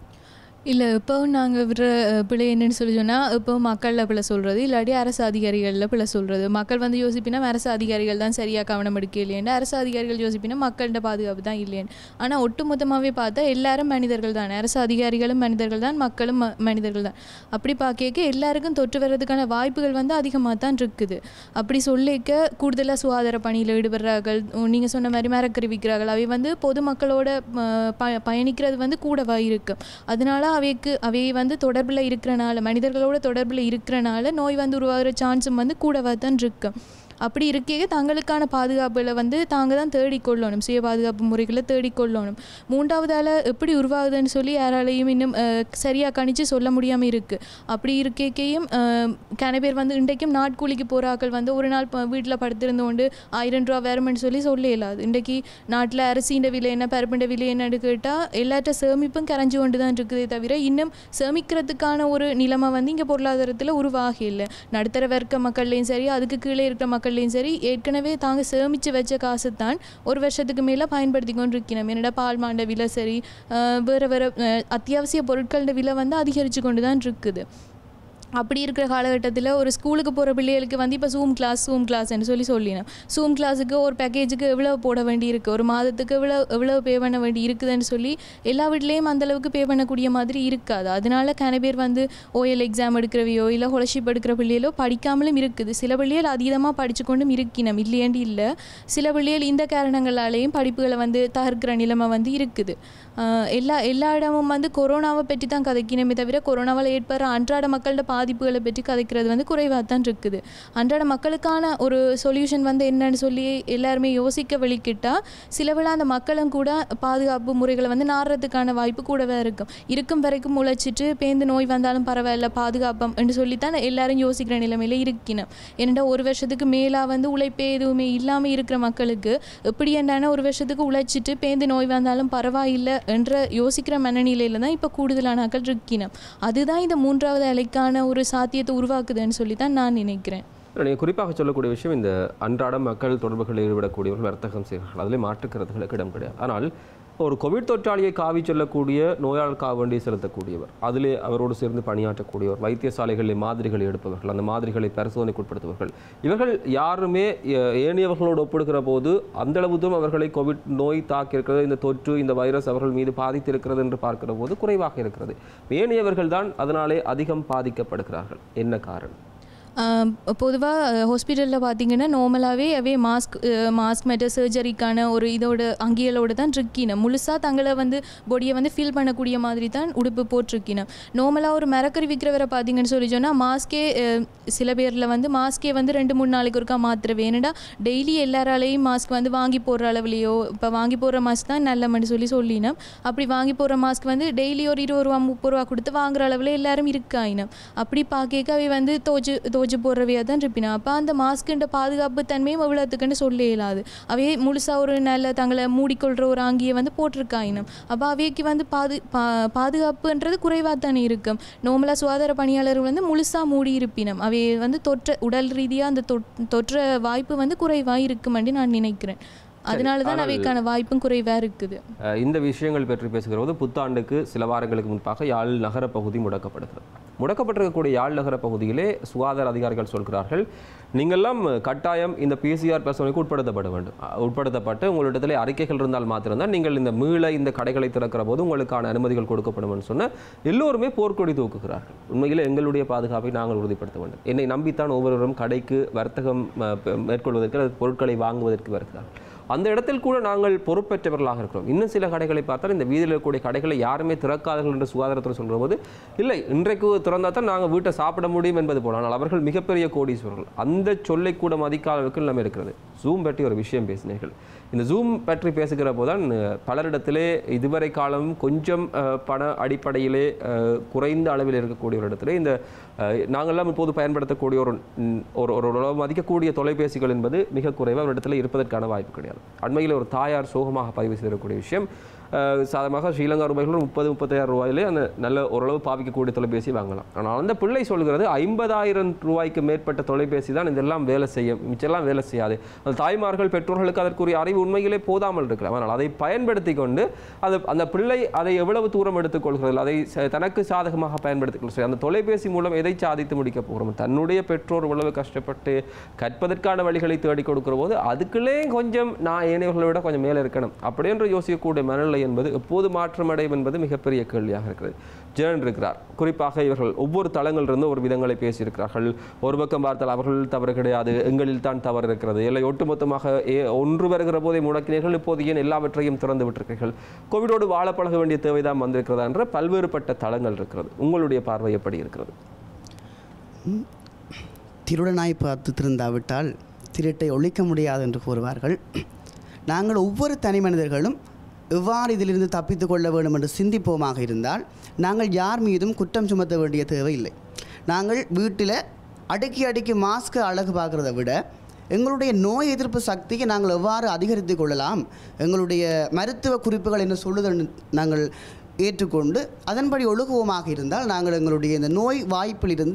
இல்லை இப்போவும் நாங்கள் விடுற அஹ், பிழை என்னன்னு சொல்லி சொன்னால் இப்போவும் மக்களில் பிள்ளை சொல்கிறது இல்லாட்டி அரசு அதிகாரிகளில் பிள்ளை சொல்கிறது மக்கள் வந்து யோசிப்பினா அரசு அதிகாரிகள் தான் சரியாக கவனம் எடுக்க இல்லைன்னு அரசு அதிகாரிகள் யோசிப்பினா மக்கள்கிட்ட பாதுகாப்பு தான் இல்லைன்னு ஆனால் ஒட்டுமொத்தமாகவே பார்த்தா எல்லாரும் மனிதர்கள் தான் அரசு அதிகாரிகளும் மனிதர்கள் தான் மக்களும் ம- மனிதர்கள் தான் அப்படி பார்க்க எல்லாருக்கும் தொற்று வர்றதுக்கான வாய்ப்புகள் வந்து அதிகமாக தான் இருக்குது அப்படி சொல்லிக்க கூடுதலாக சுகாதார பணியில் ஈடுபடுறார்கள் நீங்கள் சொன்ன மாதிரி மரக்கறி விற்கிறார்கள் அவை வந்து பொதுமக்களோட ம, ப பயணிக்கிறது வந்து கூடவா இருக்கும் அதனால அவைக்கு அவை வந்து தொடர்பில் இருக்கிறனால மனிதர்களோட தொடர்பில் இருக்கிறனால நோய் வந்து உருவாகிற சான்ஸும் வந்து கூடவா தான் இருக்கும் அப்படி இருக்கையே தங்களுக்கான பாதுகாப்புகளை வந்து தாங்க தான் தேடிக்கொள்ளணும் சுய பாதுகாப்பு முறைகளை தேடிக்கொள்ளணும் மூன்றாவதால் எப்படி உருவாகுதுன்னு சொல்லி யாராலையும் இன்னும் சரியாக கணிச்சு சொல்ல முடியாமல் இருக்குது அப்படி இருக்கையும் கன பேர் வந்து இன்றைக்கும் நாட்கூலிக்கு போகிற ஆட்கள் வந்து ஒரு நாள் வீட்டில் படுத்திருந்து கொண்டு ஆயிரம் ரூபா வேறுமென்னு சொல்லி சொல்ல இயலாது இன்றைக்கு நாட்டில் அரிசின்ற விலை என்ன பருப்புண்ட விலை என்னன்னு கேட்டால் எல்லாற்ற சேமிப்பும் கரைஞ்சு கொண்டு தான் இருக்குதே தவிர இன்னும் சேமிக்கிறதுக்கான ஒரு நிலைமை வந்து இங்கே பொருளாதாரத்தில் உருவாகி இல்லை நடுத்தர வர்க்க மக்கள்லையும் சரி அதுக்கு கீழே இருக்கிற மக்கள் மக்கள்லையும் சரி ஏற்கனவே தாங்க சேமித்து வச்ச காசு தான் ஒரு வருஷத்துக்கு மேலே பயன்படுத்தி கொண்டு இருக்கணும் என்னடா பால் மாண்ட விலை சரி அஹ் வேறு வேறு அஹ் அத்தியாவசிய பொருட்களோட விலை வந்து அதிகரித்து கொண்டு தான் இருக்குது அப்படி இருக்கிற காலகட்டத்தில் ஒரு ஸ்கூலுக்கு போகிற பிள்ளைகளுக்கு வந்து இப்போ ஜூம் கிளாஸ் ஜூம் கிளாஸ்ன்னு சொல்லி சொல்லினோம் ஜூம் கிளாஸுக்கு ஒரு பேக்கேஜுக்கு எவ்வளோ போட வேண்டி இருக்குது ஒரு மாதத்துக்கு எவ்வளோ எவ்வளோ பே பண்ண வேண்டி இருக்குதுன்னு சொல்லி எல்லா வீட்லேயும் அந்தளவுக்கு பே பண்ணக்கூடிய மாதிரி இருக்காது அதனால கன பேர் வந்து ஓஎல் எக்ஸாம் எடுக்கிறவையோ இல்லை ஹொலர்ஷிப் எடுக்கிற பிள்ளைகளோ படிக்காமலும் இருக்குது சில பிள்ளைகள் அதீதமாக படித்து கொண்டும் இருக்கினோம் இல்லையேண்டி இல்லை சில பிள்ளைகள் இந்த காரணங்களாலேயும் படிப்புகளை வந்து தகர்க்கிற நிலைமை வந்து இருக்குது ஆஹ் எல்லா எல்லா இடமும் வந்து கொரோனாவை பற்றி தான் கதைக்கணுமே தவிர கொரோனாவால் ஏற்படுற அன்றாட மக்களோட பாதிப்புகளை பற்றி கதைக்கிறது வந்து குறைவாக தான் இருக்குது அன்றாட மக்களுக்கான ஒரு சொல்யூஷன் வந்து என்னன்னு சொல்லி எல்லாருமே யோசிக்க வெளிக்கிட்டால் சிலவில் அந்த மக்களும் கூட பாதுகாப்பு முறைகளை வந்து நாடுறதுக்கான வாய்ப்பு கூடவே இருக்கும் இருக்கும் வரைக்கும் உழைச்சிட்டு பேந்து நோய் வந்தாலும் பரவாயில்ல பாதுகாப்பம் என்று சொல்லித்தான் எல்லாரும் யோசிக்கிற நிலைமையில இருக்கணும் ஏன்னா ஒரு வருஷத்துக்கு மேலாக வந்து உழைப்பே எதுவுமே இல்லாமல் இருக்கிற மக்களுக்கு எப்படி என்னன்னா ஒரு வருஷத்துக்கு உழைச்சிட்டு பேந்து நோய் வந்தாலும் பரவாயில்லை என்ற யோசிக்கிற மனநிலையில தான் இப்போ கூடுதலான ஆட்கள் இருக்கணும் அதுதான் இந்த மூன்றாவது அலைக்கான ஒரு சாத்தியத்தை உருவாக்குதுன்னு சொல்லி தான் நான் நினைக்கிறேன் நீங்கள் குறிப்பாக சொல்லக்கூடிய விஷயம் இந்த அன்றாட மக்கள் தொடர்புகளில் ஈடுபடக்கூடியவர்கள் வர்த்தகம் செய்கிறார்கள் அதிலே மாற்றுக்கிறதுகளுக்கு இடம் கிடையாது ஆனால் ஒரு கோவிட் தொற்றாளியை காவி சொல்லக்கூடிய நோயாளர் காவண்டி செலுத்தக்கூடியவர் அதிலே அவரோடு சேர்ந்து பணியாற்றக்கூடியவர் வைத்தியசாலைகளில் மாதிரிகளை எடுப்பவர்கள் அந்த மாதிரிகளை பரிசோதனைக்கு உட்படுத்துபவர்கள் இவர்கள் யாருமே ஏ- ஏனையவர்களோடு ஒப்பிடுகிற போது அந்த அளவு தூரம் அவர்களை கோவிட் நோய் தாக்கியிருக்கிறது இந்த தொற்று இந்த வைரஸ் அவர்கள் மீது பாதித்திருக்கிறது என்று பார்க்கிற போது குறைவாக இருக்கிறது ஏனையவர்கள் தான் அதனாலே அதிகம் பாதிக்கப்படுகிறார்கள் என்ன காரணம் பொதுவாக ஹாஸ்பிட்டலில் பார்த்தீங்கன்னா நார்மலாகவே அவே மாஸ்க் மாஸ்க் மெட்ட சர்ஜரிக்கான ஒரு இதோட அங்கியலோட தான் இருக்கினோம் முழுசாக தங்களை வந்து பொடியை வந்து ஃபீல் பண்ணக்கூடிய மாதிரி தான் உடுப்பு போட்டிருக்கினோம் நார்மலாக ஒரு மரக்கறி விற்கிறவரை பார்த்தீங்கன்னு சொல்லி சொன்னால் மாஸ்கே அஹ், சில பேரில் வந்து மாஸ்கே வந்து ரெண்டு மூணு நாளைக்கு ஒருக்கா மாத்திரவே ஏன்னா டெய்லி எல்லாராலையும் மாஸ்க் வந்து வாங்கி போடுற அளவுலையோ இப்போ வாங்கி போடுற மாஸ்க் தான் நல்லமன்னு சொல்லி சொல்லினோம் அப்படி வாங்கி போடுற மாஸ்க் வந்து டெய்லி ஒரு இருபது ரூபா முப்பது ரூபா கொடுத்து வாங்குற அளவில் எல்லாரும் இருக்காயினம் அப்படி பார்க்க அவை வந்து தோச்சு தோச்சு போடுறவையாக தான் இருப்பினா அப்போ அந்த மாஸ்க்குன்ற பாதுகாப்பு தன்மையும் எவ்வளோத்துக்குன்னு சொல்ல இயலாது அவையே முழுசாக ஒரு நல்ல தங்களை மூடிக்கொள்கிற ஒரு ஆங்கியை வந்து போட்டிருக்காயினம் அப்போ அவைக்கு வந்து பாது பா பாதுகாப்புன்றது குறைவாக தானே இருக்கும் நார்மலாக சுகாதார பணியாளர்கள் வந்து முழுசாக மூடி இருப்பினம் அவை வந்து தொற்ற உடல் ரீதியாக அந்த தொற்- தொற்ற வாய்ப்பு வந்து குறைவாக இருக்குமென்று நான் நினைக்கிறேன் அதனால தான் ஆனால் அவைக்கான வாய்ப்பும் குறைவாக இருக்குது அஹ் இந்த விஷயங்கள் பற்றி பேசுகிற போது புத்தாண்டுக்கு சில வாரங்களுக்கு முன்பாக யாழ் நகர பகுதி முடக்கப்படுகிறது முடக்கப்பட்டிருக்கக்கூடிய யாழ் நகர பகுதியிலே சுகாதார அதிகாரிகள் சொல்கிறார்கள் நீங்கள்லாம் கட்டாயம் இந்த பிசிஆர் பரிசோதனைக்கு உட்படுத்தப்பட வேண்டும் அஹ் உட்படுத்தப்பட்டு உங்களிடத்தில் அறிக்கைகள் இருந்தால் மாத்திரம்தான் நீங்கள் இந்த மீள இந்த கடைகளை திறக்கிற போது உங்களுக்கான அனுமதிகள் கொடுக்கப்படும் சொன்ன எல்லோருமே போர்க்கொடி தூக்குகிறார்கள் உண்மையில் எங்களுடைய பாதுகாப்பை நாங்கள் உறுதிப்படுத்த வேண்டும் என்னை நம்பித்தான் ஒவ்வொருவரும் கடைக்கு வர்த்தகம் அஹ், பெ- மேற்கொள்வதற்கு அல்லது பொருட்களை வாங்குவதற்கு வருகிறார்கள் அந்த இடத்தில் கூட நாங்கள் பொறுப்பேற்றவர்களாக இருக்கிறோம் இன்னும் சில கடைகளை பார்த்தால் இந்த வீதியில் இருக்கக்கூடிய கடைகளை யாருமே திறக்காதீர்கள் என்று சுகாதாரத்துறை சொல்கிற போது இல்லை இன்றைக்கு திறந்தா தான் நாங்கள் வீட்டை சாப்பிட முடியும் என்பது போல ஆனால் அவர்கள் மிகப்பெரிய கோடீஸ்வரர்கள் அந்த சொல்லை கூட மதிக்காத அளவுக்கு நிலைமை இருக்கிறது ஜூம் பற்றி ஒரு விஷயம் பேசினீர்கள் இந்த ஜூம் பற்றி பேசுகிற போதுதான் அஹ், பலரிடத்திலே இதுவரை காலம் கொஞ்சம் அஹ், பண அடிப்படையிலே அஹ், குறைந்த அளவில் இருக்கக்கூடிய ஒரு இடத்துல இந்த அஹ், நாங்கள்லாம் இப்போது பயன்படுத்தக்கூடிய ஒரு ம், ஒரு ஒரு ஓரளவு மதிக்கக்கூடிய தொலைபேசிகள் என்பது மிக குறைவாக ஒரு இடத்துல இருப்பதற்கான வாய்ப்பு கிடையாது அண்மையில் ஒரு தாயார் சோகமாக பதிவு செய்திருக்கக்கூடிய விஷயம் அஹ், சாதாரணமாக ஸ்ரீலங்கா ரூபாய்கள் முப்பது முப்பத்தாயிரம் ரூபாயிலே அந்த நல்ல ஓரளவு பாவிக்கக்கூடிய தொலைபேசி வாங்கலாம் ஆனால் அந்த பிள்ளை சொல்கிறது ஐம்பதாயிரம் ரூபாய்க்கு மேற்பட்ட தொலைபேசி தான் இதெல்லாம் வேலை செய்யும் மிச்செல்லாம் வேலை செய்யாது அந்த தாய்மார்கள் பெற்றோர்களுக்கு அதற்குரிய அறிவு உண்மையிலே போதாமல் இருக்கலாம் ஆனால் அதை பயன்படுத்தி கொண்டு அது அந்த பிள்ளை அதை எவ்வளவு தூரம் எடுத்துக்கொள்கிறது அதை ச- தனக்கு சாதகமாக பயன்படுத்திக் அந்த தொலைபேசி மூலம் எதை சாதித்து முடிக்க போகிறோம் தன்னுடைய பெற்றோர் இவ்வளவு கஷ்டப்பட்டு கற்பதற்கான வழிகளை தேடி கொடுக்கிற போது அதுக்குள்ளே கொஞ்சம் நான் ஏனையவர்களை விட கொஞ்சம் மேலே இருக்கணும் அப்படி என்று யோசிக்கக்கூடிய மனநிலை என்பது எப்போது மாற்றமடையும் என்பது மிகப்பெரிய கேள்வியாக இருக்கிறது ஜெனன் இருக்கிறார் குறிப்பாக இவர்கள் ஒவ்வொரு தளங்களிலிருந்து ஒரு விதங்களை பேசியிருக்கிறார்கள் ஒரு பக்கம் பார்த்தால் அவர்கள் தவறு கிடையாது எங்களில் தான் தவறு இருக்கிறது இல்லை ஒட்டுமொத்தமாக ஏ ஒன்று வருகிற போதே முடக்கினீர்கள் இப்போது ஏன் எல்லாவற்றையும் திறந்து விட்டிருக்கிறீர்கள் கோவிடோடு வாழ பழக வேண்டிய தேவைதான் வந்திருக்கிறதா என்ற பல்வேறுபட்ட தளங்கள் இருக்கிறது உங்களுடைய பார்வை எப்படி இருக்கிறது திருடனாய் பார்த்து திருந்தாவிட்டால் திருட்டை ஒழிக்க முடியாது என்று கூறுவார்கள் நாங்கள் ஒவ்வொரு தனி மனிதர்களும் எவ்வாறு இதிலிருந்து தப்பித்து கொள்ள வேண்டும் என்று சிந்திப்போமாக இருந்தால் நாங்கள் யார் மீதும் குற்றம் சுமத்த வேண்டிய தேவையில்லை நாங்கள் வீட்டில் அடுக்கி அடுக்கி மாஸ்க்கு அழகு பார்க்குறத விட எங்களுடைய நோய் எதிர்ப்பு சக்தியை நாங்கள் எவ்வாறு அதிகரித்து கொள்ளலாம் எங்களுடைய மருத்துவ குறிப்புகள் என்ன சொல்லுதல் நாங்கள் ஏற்றுக்கொண்டு அதன்படி ஒழுகுவோமாக இருந்தால் நாங்கள் எங்களுடைய இந்த நோய் வாய்ப்பிலிருந்து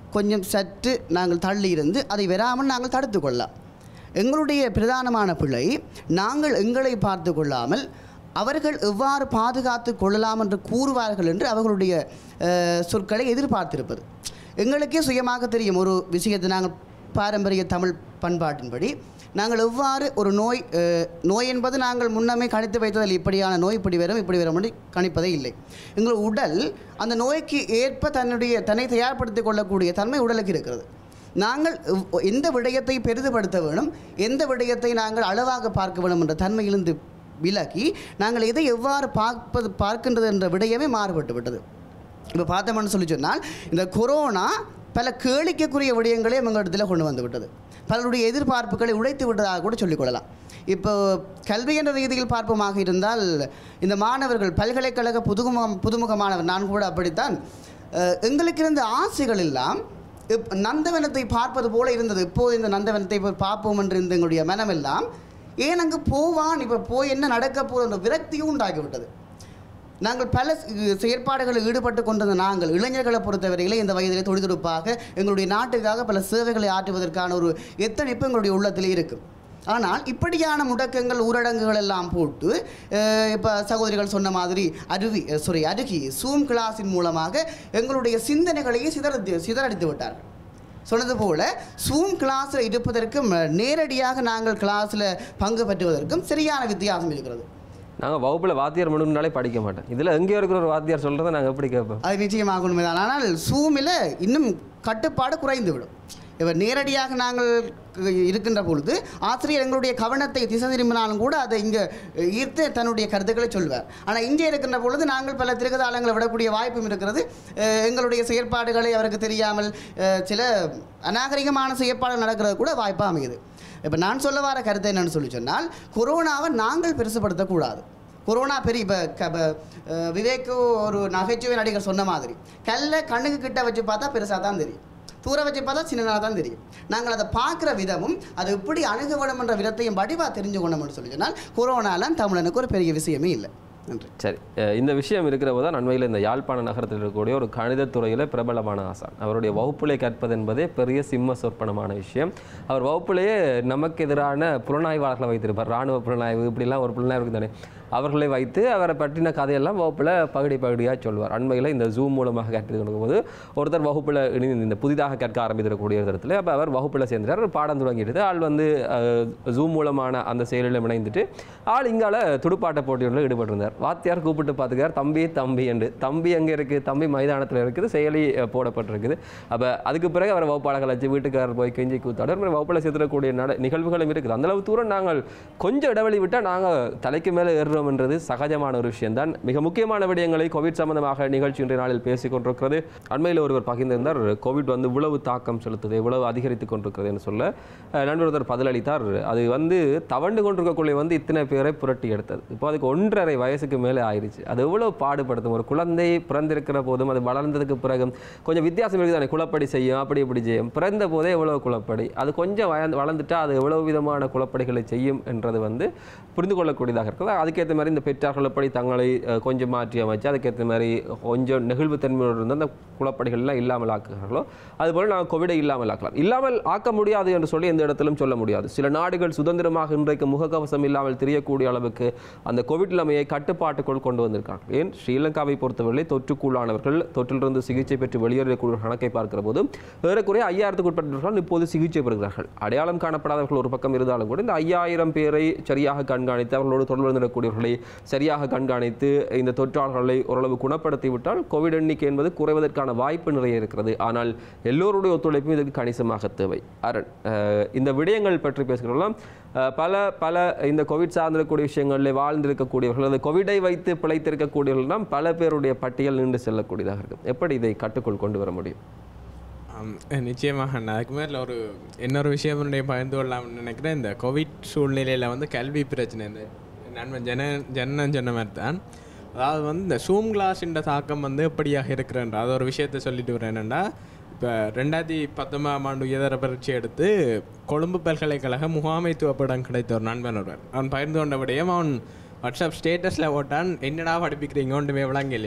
கொஞ்சம் சற்று நாங்கள் தள்ளி இருந்து அதை வராமல் நாங்கள் தடுத்து கொள்ளலாம் எங்களுடைய பிரதானமான பிழை நாங்கள் எங்களை பார்த்து கொள்ளாமல் அவர்கள் எவ்வாறு பாதுகாத்து கொள்ளலாம் என்று கூறுவார்கள் என்று அவர்களுடைய அஹ், சொற்களை எதிர்பார்த்திருப்பது எங்களுக்கே சுயமாக தெரியும் ஒரு விஷயத்தை நாங்கள் பாரம்பரிய தமிழ் பண்பாட்டின்படி நாங்கள் எவ்வாறு ஒரு நோய் அஹ், நோய் என்பது நாங்கள் முன்னமே கணித்து வைத்ததில் இப்படியான நோய் இப்படி வரும் இப்படி வரும் என்று கணிப்பதே இல்லை எங்கள் உடல் அந்த நோய்க்கு ஏற்ப தன்னுடைய தன்னை தயார்படுத்திக் கொள்ளக்கூடிய தன்மை உடலுக்கு இருக்கிறது நாங்கள் எவ்- எந்த விடயத்தை பெரிதுபடுத்த வேணும் எந்த விடயத்தை நாங்கள் அளவாக பார்க்க வேணும் என்ற தன்மையிலிருந்து விலகி நாங்கள் எதை எவ்வாறு பார்ப்பது பார்க்கின்றது என்ற விடயமே மாறுபட்டு விட்டது இப்போ பார்த்தோம்னு சொல்லி சொன்னால் இந்த கொரோனா பல கேளிக்கைக்குரிய விடயங்களையும் எங்களிடத்தில் கொண்டு வந்து விட்டது பலருடைய எதிர்பார்ப்புகளை உடைத்து விட்டதாக கூட சொல்லிக்கொள்ளலாம் இப்போ கல்வி என்ற ரீதியில் பார்ப்போமாக இருந்தால் இந்த மாணவர்கள் பல்கலைக்கழக புதுமுகம் புதுமுக மாணவர் நான் கூட அப்படித்தான் அஹ், எங்களுக்கு இருந்த ஆசைகள் எல்லாம் இப் நந்தவனத்தை பார்ப்பது போல இருந்தது இப்போது இந்த நந்தவனத்தை போய் பார்ப்போம் என்று இருந்த எங்களுடைய மனமெல்லாம் ஏன் அங்கு போவான் இப்போ போய் என்ன நடக்க போகுது என்ற விரக்தியும் உண்டாகிவிட்டது நாங்கள் பல சி- செயற்பாடுகளில் ஈடுபட்டு கொண்டிருந்த நாங்கள் இளைஞர்களை பொறுத்தவரையிலே இந்த வயதிலே தொழில்துடுப்பாக எங்களுடைய நாட்டுக்காக பல சேவைகளை ஆற்றுவதற்கான ஒரு எத்தனைப்பு எங்களுடைய உள்ளத்திலே இருக்கும் ஆனால் இப்படியான முடக்கங்கள் ஊரடங்குகள் எல்லாம் போட்டு இப்போ சகோதரிகள் சொன்ன மாதிரி அருவி சாரி அருகி சூம் கிளாஸின் மூலமாக எங்களுடைய சிந்தனைகளையே சிதறடி சிதறடித்து விட்டார்கள் சொன்னது போல சூம் கிளாஸில் இருப்பதற்கும் அஹ், நேரடியாக நாங்கள் கிளாஸில் பங்கு பெற்றுவதற்கும் சரியான வித்தியாசம் இருக்கிறது நாங்கள் வகுப்பில் வாத்தியார் முன்னாலே படிக்க மாட்டேன் இதில் எங்கேயோ இருக்கிற ஒரு வாத்தியார் சொல்கிறத நாங்கள் எப்படி கேட்போம் அது நிச்சயமாக உண்மைதான் ஆனால் சூமில் இன்னும் கட்டுப்பாடு குறைந்து விடும் இப்போ நேரடியாக நாங்கள் இருக்கின்ற பொழுது ஆசிரியர் எங்களுடைய கவனத்தை திசை திரும்பினாலும் கூட அதை இங்கே ஈர்த்து தன்னுடைய கருத்துக்களை சொல்வார் ஆனால் இங்கே இருக்கின்ற பொழுது நாங்கள் பல திருகதாளங்களை விடக்கூடிய வாய்ப்பும் இருக்கிறது அஹ் எங்களுடைய செயற்பாடுகளை அவருக்கு தெரியாமல் அஹ் சில அநாகரிகமான செயற்பாடுகள் நடக்கிறது கூட வாய்ப்பாக அமையுது இப்போ நான் சொல்ல வர கருத்து என்னன்னு சொல்லி சொன்னால் கொரோனாவை நாங்கள் பெருசுபடுத்தக்கூடாது கொரோனா பெரிய இப்போ க ப- அஹ் விவேக்கு ஒரு நகைச்சுவை நடிகர் சொன்ன மாதிரி கல்லை கண்ணுக்கு கிட்ட வச்சு பார்த்தா பெருசாக தான் தெரியும் தூர வச்சு பார்த்தா சின்னதாக தான் தெரியும் நாங்கள் அதை பார்க்குற விதமும் அது எப்படி அணுக வேண்டும் என்ற விதத்தையும் வடிவாக தெரிஞ்சு கொண்டோம்னு சொல்லி சொன்னால் கொரோனாலாம் தமிழனுக்கு ஒரு பெரிய விஷயமே இல்லை நன்றி சரி அஹ் இந்த விஷயம் இருக்கிற போது தான் அண்மையில் இந்த யாழ்ப்பாண நகரத்தில் இருக்கக்கூடிய ஒரு கணிதத் துறையில் பிரபலமான ஆசான் அவருடைய வகுப்பிலே கற்பது என்பதே பெரிய சிம்ம சொற்பனமான விஷயம் அவர் வகுப்பிலேயே நமக்கு எதிரான புலனாய்வாளர்களை வைத்திருப்பார் ராணுவ புலனாய்வு இப்படிலாம் ஒரு புலனாய்வு இருக்கு தானே அவர்களை வைத்து அவரை பற்றின கதையெல்லாம் வகுப்பில் பகுதி பகுதியாக சொல்வார் அண்மையில் இந்த ஜூம் மூலமாக கற்று போது ஒருத்தர் வகுப்பில் இணைந்து இந்த புதிதாக கற்க ஆரம்பித்திருக்கக்கூடிய இடத்துல அப்போ அவர் வகுப்பில் சேர்ந்துட்டார் ஒரு பாடம் தொடங்கிட்டு ஆள் வந்து ஜூம் மூலமான அந்த செயலில் இணைந்துட்டு ஆள் இங்கால துடுப்பாட்ட போட்டிகளில் ஈடுபட்டிருந்தார் வாத்தியார் கூப்பிட்டு பார்த்துக்கார் தம்பி தம்பி என்று தம்பி எங்கே இருக்குது தம்பி மைதானத்தில் இருக்குது செயலி அஹ், போடப்பட்டிருக்குது அப்போ அதுக்கு பிறகு அவர் வகுப்பாளர்கள் வச்சு வீட்டுக்காரர் போய் கெஞ்சி கூத்தாடு அப்புறம் வகுப்பில் சேர்த்துடக்கூடிய நட நிகழ்வுகளும் இருக்குது அந்த அளவு தூரம் நாங்கள் கொஞ்சம் இடைவெளி விட்டால் நாங்கள் தலைக்கு மேலே ஏறுறோம்ன்றது சகஜமான ஒரு விஷயம்தான் மிக முக்கியமான விடயங்களை கோவிட் சம்பந்தமாக நிகழ்ச்சி இன்றைய நாளில் பேசிக் கொண்டிருக்கிறது அண்மையில் ஒருவர் பகிர்ந்திருந்தார் கோவிட் வந்து இவ்வளவு தாக்கம் செலுத்துது இவ்வளவு அதிகரித்து கொண்டிருக்கிறது என்று சொல்ல அஹ், நண்பர் ஒருத்தர் பதிலளித்தார் அது வந்து தவண்டு கொண்டிருக்கக்குள்ளே வந்து இத்தனை பேரை புரட்டி எடுத்தது இப்போ அதுக்கு ஒன்றரை வயசுக்கு மேலே ஆயிடுச்சு அது எவ்வளவு பாடுபடுத்தும் ஒரு குழந்தை பிறந்திருக்கிற போதும் அது வளர்ந்ததுக்கு பிறகு கொஞ்சம் வித்தியாசம் இருக்குது தானே குளப்படி செய்யும் அப்படி இப்படி செய்யும் பிறந்த போதே எவ்வளவு குளப்படி அது கொஞ்சம் வளர்ந்து வளர்ந்துட்டா அது எவ்வளவு விதமான குளப்படிகளை செய்யும் என்றது வந்து புரிந்து கொள்ளக்கூடியதாக இருக்குது அதுக்கேற்ற மாதிரி இந்த பெற்றார்கள் எப்படி தங்களை அஹ், கொஞ்சம் மாற்றி அமைச்சு அதுக்கேற்ற மாதிரி கொஞ்சம் நெகிழ்வுத்தன்மையோடு இருந்து அந்த குளப்படிகள் எல்லாம் இல்லாமல் ஆக்குகிறார்களோ அதுபோல் நாங்கள் கோவிடை இல்லாமல் ஆக்கலாம் இல்லாமல் ஆக்க முடியாது என்று சொல்லி எந்த இடத்திலும் சொல்ல முடியாது சில நாடுகள் சுதந்திரமாக இன்றைக்கு முகக்கவசம் இல்லாமல் தெரியக்கூடிய அளவுக்கு அந்த கோவிட் நிலைமையை கட்டுப்பாட்டுக்குள் கொண்டு வந்திருக்காங்க ஏன் ஸ்ரீலங்காவை பொறுத்தவரை தொற்றுக்குள்ளானவர்கள் தொற்றிலிருந்து சிகிச்சை பெற்று வெளியேறக்கூடிய கணக்கை பார்க்கிற போது ஏறக்குறைய ஐயாயிரத்துக்கு உட்பட்டவர்கள் இப்போது சிகிச்சை பெறுகிறார்கள் அடையாளம் காணப்படாதவர்கள் ஒரு பக்கம் இருந்தாலும் கூட இந்த ஐயாயிரம் பேரை சரியாக கண்காணித்து அவர்களோடு தொடர்பு இருக்கக்கூடியவர்களை சரியாக கண்காணித்து இந்த தொற்றாளர்களை ஓரளவு குணப்படுத்தி விட்டால் கோவிட் எண்ணிக்கை என்பது குறைவதற்கான வாய்ப்பு நிறைய இருக்கிறது ஆனால் எல்லோருடைய ஒத்துழைப்பும் இதற்கு கணிசமாக தேவை அரண் அஹ், இந்த விடயங்கள் பற்றி பேசுகிறோம் பல பல இந்த கோவிட் சார்ந்திருக்கக்கூடிய விஷயங்களில் வாழ்ந்திருக்கக்கூடியவர்கள் அந்த கோவிடை வைத்து பிழைத்திருக்கக்கூடியவர்கள்லாம் பல பேருடைய பட்டியல் நின்று செல்லக்கூடியதாக இருக்கும் எப்படி இதை கட்டுக்குள் கொண்டு வர முடியும் ஆம், நிச்சயமாக அண்ணா. அதுக்கு மேல ஒரு இன்னொரு விஷயம் என்னுடைய பகிர்ந்து கொள்ளலாம்னு நினைக்கிறேன் இந்த கோவிட் சூழ்நிலையில் வந்து கல்வி பிரச்சனை இந்த நண்பன் ஜன ஜனன் சொன்ன மாதிரி தான் அதாவது வந்து இந்த சூம் கிளாஸின் தாக்கம் வந்து எப்படியாக இருக்கிறன்ற அது ஒரு விஷயத்தை சொல்லிட்டு வரேன் என்னென்னா இப்போ ரெண்டாயிரத்தி பத்தொன்பதாம் ஆண்டு உயர்தர பரீட்சை எடுத்து கொழும்பு பல்கலைக்கழக முகாமைத்துவ படம் கிடைத்த ஒரு நண்பன் ஒருவன் அவன் பகிர்ந்து கொண்ட விடயம் அவன் வாட்ஸ்அப் ஸ்டேட்டஸில் போட்டான் என்னடா படிப்பிக்கிறீங்க ஒன்றுமே விளங்கலேன்னு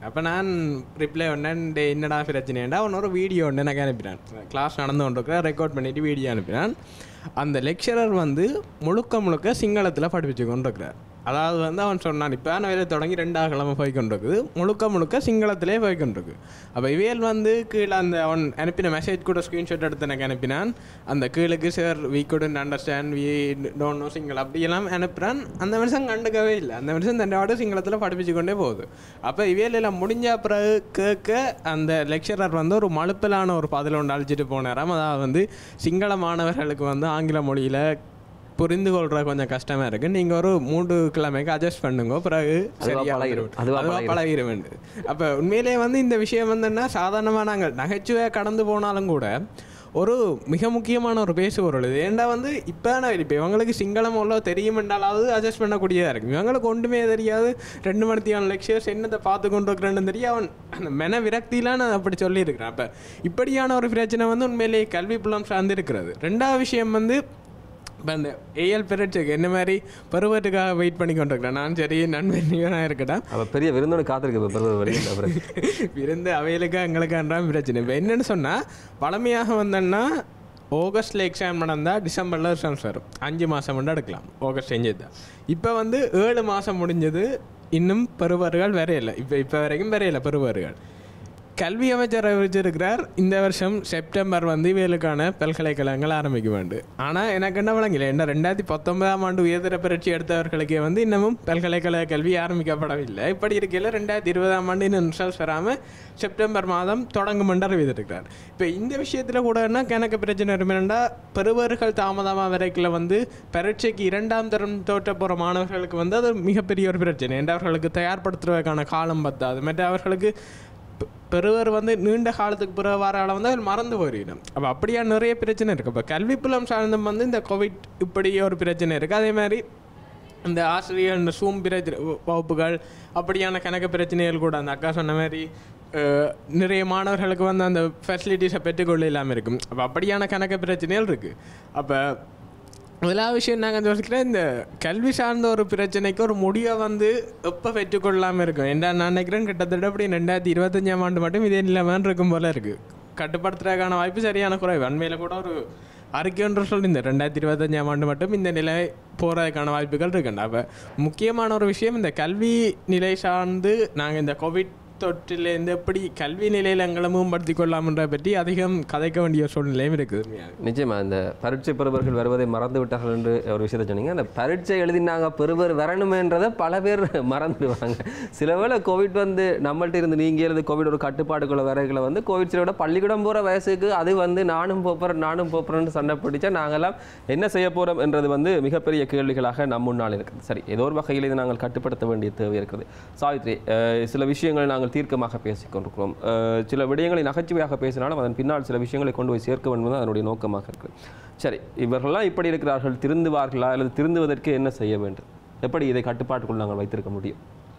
அப்போ நான் ரிப்ளை பண்ணேன் "டேய், என்னடா பிரச்சனைடா அவன் ஒரு வீடியோ ஒன்று எனக்கு அனுப்பினான் கிளாஸ் நடந்து கொண்டிருக்கிற ரெக்கார்ட் பண்ணிட்டு வீடியோ அனுப்பினான் அந்த லெக்சரர் வந்து முழுக்க முழுக்க சிங்களத்தில் படிப்பிச்சு கொண்டிருக்கிறார் அதாவது வந்து அவன் சொன்னான் இப்போ நான் வேலை தொடங்கி ரெண்டாவது கிழமை போய் கொண்டிருக்குது முழுக்க முழுக்க சிங்களத்திலே போய் கொண்டிருக்கு அப்போ இவியல் வந்து கீழே அந்த அவன் அனுப்பின மெசேஜ் கூட ஸ்க்ரீன்ஷாட் எடுத்து எனக்கு அனுப்பினான் அந்த கீழுக்கு sir we couldn't understand we don't know single அப்படியெல்லாம் அனுப்புகிறான் அந்த மனுஷன் கண்டுக்கவே இல்லை அந்த மனுஷன் தன்னோட சிங்களத்தில் படிப்பிச்சு கொண்டே போகுது அப்போ இவியல் எல்லாம் முடிஞ்ச பிறகு கேட்க அந்த லெக்சரர் வந்து ஒரு மழுப்பலான ஒரு பதில் ஒன்று அழிச்சிட்டு போனாராம் அதாவது வந்து சிங்கள மாணவர்களுக்கு வந்து ஆங்கில மொழியில் புரிந்து கொள்ற கொஞ்சம் கஷ்டமா இருக்கு நீங்க ஒரு மூன்று கிழமைக்கு அட்ஜஸ்ட் பண்ணுங்க பிறகு அதுவா சரியா பழகிரும். வந்துரும். அதுவா அதுவா பழகிரும். பழகிட வேண்டும் அப்ப உண்மையிலேயே வந்து இந்த விஷயம் வந்துன்னா சாதாரணமாக நாங்கள் நகைச்சுவையாக கடந்து போனாலும் கூட ஒரு மிக முக்கியமான ஒரு பேசுபொருள் இது ஏன்டா வந்து இப்போ நான் இப்போ இவங்களுக்கு சிங்களம் உள்ள தெரியும் என்றாலாவது அட்ஜஸ்ட் பண்ணக்கூடியதாக இருக்கும் இவங்களுக்கு ஒன்றுமே தெரியாது ரெண்டு மணித்தியான லெக்சர்ஸ் என்னத்தை பார்த்து கொண்டு இருக்கிறேன்னு தெரிய அவன் அந்த மென விரக்தியிலாம் நான் அப்படி சொல்லியிருக்கிறேன் அப்போ இப்படியான ஒரு பிரச்சனை வந்து உண்மையிலேயே கல்வி புலம் சார்ந்து இருக்கிறது ரெண்டாவது விஷயம் வந்து இப்போ அந்த ஏஎல் பெரட்ஸுக்கு என்ன மாதிரி பருவத்துக்காக வெயிட் பண்ணி கொண்டிருக்கிறேன் நான் சரி நண்பன் நான் இருக்கட்டும் அவ பெரிய விருந்தோடு காத்திருக்கு இப்போ பிறகு வருகின்ற பிறகு விருந்து அவைகளுக்கு எங்களுக்கான்றான் பிரச்சனை இப்போ என்னன்னு சொன்னால் பழமையாக வந்தோன்னா ஆகஸ்ட்டில் எக்ஸாம் நடந்தால் டிசம்பரில் ரிசல்ட்ஸ் வரும் அஞ்சு மாதம் மட்டும் எடுக்கலாம் ஆகஸ்ட் செஞ்சது தான் இப்போ வந்து ஏழு மாதம் முடிஞ்சது இன்னும் பெறுவார்கள் வரையில்லை இப்போ இப்போ வரைக்கும் வரையில பெறுவார்கள் கல்வி அமைச்சர் அறிவிச்சிருக்கிறார் இந்த வருஷம் செப்டம்பர் வந்து இவர்களுக்கான பல்கலைக்கழகங்கள் ஆரம்பிக்க வேண்டும் ஆனால் எனக்கு என்ன வழங்கல என்ன ரெண்டாயிரத்தி பத்தொன்பதாம் ஆண்டு உயர்தர பரீட்சை எடுத்தவர்களுக்கே வந்து இன்னமும் பல்கலைக்கழக கல்வி ஆரம்பிக்கப்படவில்லை இப்படி இருக்கையில் ரெண்டாயிரத்தி இருபதாம் ஆண்டு இன்னும் ரிசல்ட்ஸ் வராமல் செப்டம்பர் மாதம் தொடங்கும் என்று அறிவித்திருக்கிறார் இப்போ இந்த விஷயத்தில் கூட என்ன கணக்கு பிரச்சனை வரும் என்னென்னா பெறுவர்கள் தாமதமாக வரைக்கும் வந்து பரீட்சைக்கு இரண்டாம் தரம் தோற்ற போகிற மாணவர்களுக்கு வந்து அது மிகப்பெரிய ஒரு பிரச்சனை ஏன்னா அவர்களுக்கு தயார்படுத்துவதற்கான காலம் பத்தாது மற்ற அவர்களுக்கு பெ- பெறுவர் வந்து நீண்ட காலத்துக்கு பிறகு வர ஆளை வந்து அவர் மறந்து போயிடும் அப்போ அப்படியா நிறைய பிரச்சனை இருக்குது இப்போ கல்வி புலம் சார்ந்தும் வந்து இந்த கோவிட் இப்படி ஒரு பிரச்சனை இருக்குது அதே மாதிரி இந்த ஆசிரியர் இந்த சூம் பிரச்சனை வகுப்புகள் அப்படியான கணக்கு பிரச்சனைகள் கூட அந்த அக்கா சொன்ன மாதிரி அஹ், நிறைய மாணவர்களுக்கு வந்து அந்த ஃபெசிலிட்டிஸை பெற்றுக்கொள்ள இல்லாமல் இருக்கும் அப்போ அப்படியான கணக்கு பிரச்சனைகள் இருக்குது அப்போ முதலாவது விஷயம் நாங்கள் யோசிக்கிறேன் இந்த கல்வி சார்ந்த ஒரு பிரச்சனைக்கு ஒரு முடிவை வந்து எப்போ பெற்றுக்கொள்ளாமல் இருக்கும் ஏன்டா நான் நினைக்கிறேன் கிட்டத்தட்ட அப்படி ரெண்டாயிரத்தி இருபத்தஞ்சாம் ஆண்டு மட்டும் இதே நிலைமைன்னு இருக்கும் போல இருக்குது கட்டுப்படுத்துறதுக்கான வாய்ப்பு சரியான குறைவு அண்மையில் கூட ஒரு அறிக்கை ஒன்று சொல்லியிருந்தேன் ரெண்டாயிரத்தி இருபத்தஞ்சாம் ஆண்டு மட்டும் இந்த நிலை போகிறதுக்கான வாய்ப்புகள் இருக்குண்டா அப்போ முக்கியமான ஒரு விஷயம் இந்த கல்வி நிலை சார்ந்து நாங்கள் இந்த கோவிட் தொற்றிலேருந்து எப்படி கல்வி நிலையில் எங்களை மேம்படுத்திக் கொள்ளலாம்ன்ற பற்றி அதிகம் கதைக்க வேண்டிய சூழ்நிலையும் இருக்குது உண்மையாக. நிச்சயமா இந்த பரீட்சை பெறுவர்கள் வருவதை மறந்து விட்டார்கள் என்று ஒரு விஷயத்தை சொன்னீங்க அந்த பரீட்சை எழுதினாங்க பெறுவர் வரணுமேன்றதை பல பேர் மறந்துடுவாங்க சில வேளை கோவிட் வந்து நம்மள்ட்ட இருந்து நீங்க எழுது கோவிட் ஒரு கட்டுப்பாடுக்குள்ள வரைகளை வந்து கோவிட் சில விட பள்ளிக்கூடம் போகிற வயசுக்கு அது வந்து நானும் போப்புறேன் நானும் போப்புறேன்னு சண்டை பிடிச்சா நாங்கெல்லாம் என்ன செய்ய போகிறோம் என்றது வந்து மிகப்பெரிய கேள்விகளாக நம் முன்னால் இருக்குது சரி ஏதோ ஒரு வகையில் இதை நாங்கள் கட்டுப்படுத்த வேண்டிய தேவை இருக்குது சாவித்ரி அஹ், சில விஷயங்களை நாங்கள் தீர்க்கமாக பேசிக் கொண்டிருக்கிறோம் அஹ், சில விடயங்களை நகைச்சுவையாக பேசினாலும் அதன் பின்னால் சில விஷயங்களை கொண்டு போய் சேர்க்க வேண்டும் என்பது அதனுடைய நோக்கமாக இருக்குது சரி இவர்கள்லாம் இப்படி இருக்கிறார்கள் திருந்துவார்களா அல்லது திருந்துவதற்கு என்ன செய்ய வேண்டும் எப்படி இதை கட்டுப்பாட்டுக்குள் நாங்கள் வைத்திருக்க முடியும்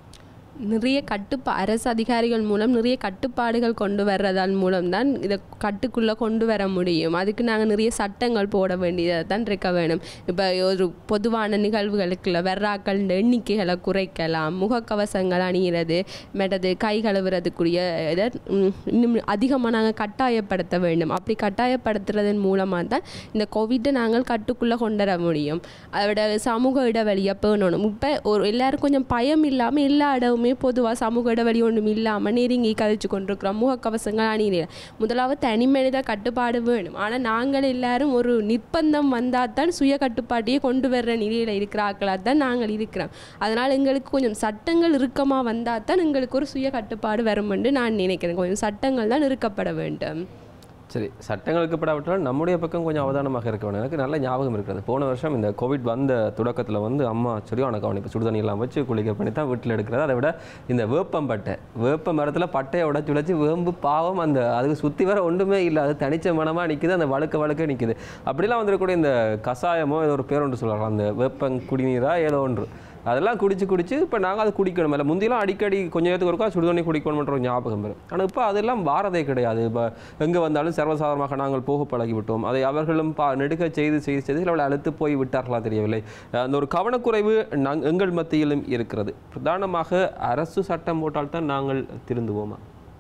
நிறைய கட்டுப்பா அரசு அதிகாரிகள் மூலம் நிறைய கட்டுப்பாடுகள் கொண்டு வர்றதன் மூலம்தான் இதை கட்டுக்குள்ளே கொண்டு வர முடியும் அதுக்கு நாங்கள் நிறைய சட்டங்கள் போட வேண்டியதாக தான் இருக்க வேணும் இப்போ ஒரு பொதுவான நிகழ்வுகளுக்குள்ள வர்றாக்கள் எண்ணிக்கைகளை குறைக்கலாம் முகக்கவசங்கள் அணிகிறது மற்றது கை கழுவுறதுக்குரிய இதை ம், இன்னும் அதிகமாக நாங்கள் கட்டாயப்படுத்த வேண்டும் அப்படி கட்டாயப்படுத்துறதன் மூலமாக தான் இந்த கோவிட்டை நாங்கள் கட்டுக்குள்ளே கொண்டு வர முடியும் அதோட சமூக இடைவெளியை பேணணும் இப்போ ஒரு எல்லாரும் கொஞ்சம் பயம் இல்லாமல் எல்லா இடமுமே பொதுவாக சமூக இடைவெளி ஒன்றும் இல்லாமல் நெருங்கி கதைச்சு கொண்டிருக்கிறோம் முகக்கவசங்கள் அணியில முதலாவது தனி மனித கட்டுப்பாடு வேணும் ஆனால் நாங்கள் எல்லாரும் ஒரு நிர்பந்தம் வந்தால் தான் சுய கட்டுப்பாட்டையே கொண்டு வர்ற நிலையில் இருக்கிறார்களாக தான் நாங்கள் இருக்கிறோம் அதனால் எங்களுக்கு கொஞ்சம் சட்டங்கள் இறுக்கமாக வந்தால் தான் எங்களுக்கு ஒரு சுய கட்டுப்பாடு வரும் என்று நான் நினைக்கிறேன் கொஞ்சம் சட்டங்கள் தான் இருக்கப்பட வேண்டும் சரி சட்டங்களுக்கு படாவிட்டால் நம்முடைய பக்கம் கொஞ்சம் அவதானமாக இருக்க வேண்டும் எனக்கு நல்ல ஞாபகம் இருக்கிறது போன வருஷம் இந்த கோவிட் வந்த தொடக்கத்தில் வந்து அம்மா சரியான கவனிப்பு சுடுதண்ணி எல்லாம் வச்சு குளிக்க பண்ணி தான் வீட்டில் எடுக்கிறது அதை விட இந்த வேப்பம் பட்டை வேப்ப மரத்தில் பட்டையை உடச்சி உடச்சி வேம்பு பாவம் அந்த அதுக்கு சுற்றி வர ஒன்றுமே இல்லை அது தனிச்ச மனமாக நிற்குது அந்த வழுக்க வழுக்க நிற்குது அப்படிலாம் வந்துருக்கூடிய இந்த கஷாயமோ ஏதோ ஒரு பேர் ஒன்று சொல்கிறாங்க அந்த வேப்பங் குடிநீரா ஏதோ ஒன்று அதெல்லாம் குடிச்சு குடிச்சு இப்போ நாங்கள் அதை குடிக்கணும் இல்லை முந்தியெல்லாம் அடிக்கடி கொஞ்ச நேரத்துக்கு ஒருக்கா சுடுதண்ணி குடிக்கணும்ன்ற ஒரு ஞாபகம் வரும் ஆனால் இப்போ அதெல்லாம் வாரதே கிடையாது இப்போ எங்கே வந்தாலும் சர்வசாதாரணமாக நாங்கள் போக பழகி விட்டோம் அதை அவர்களும் பா நெடுக்க செய்து செய்து செய்து அவளை அழுத்து போய் விட்டார்களா தெரியவில்லை அந்த ஒரு கவனக்குறைவு நாங் எங்கள் மத்தியிலும் இருக்கிறது பிரதானமாக அரசு சட்டம் போட்டால்தான் நாங்கள் திருந்துவோமா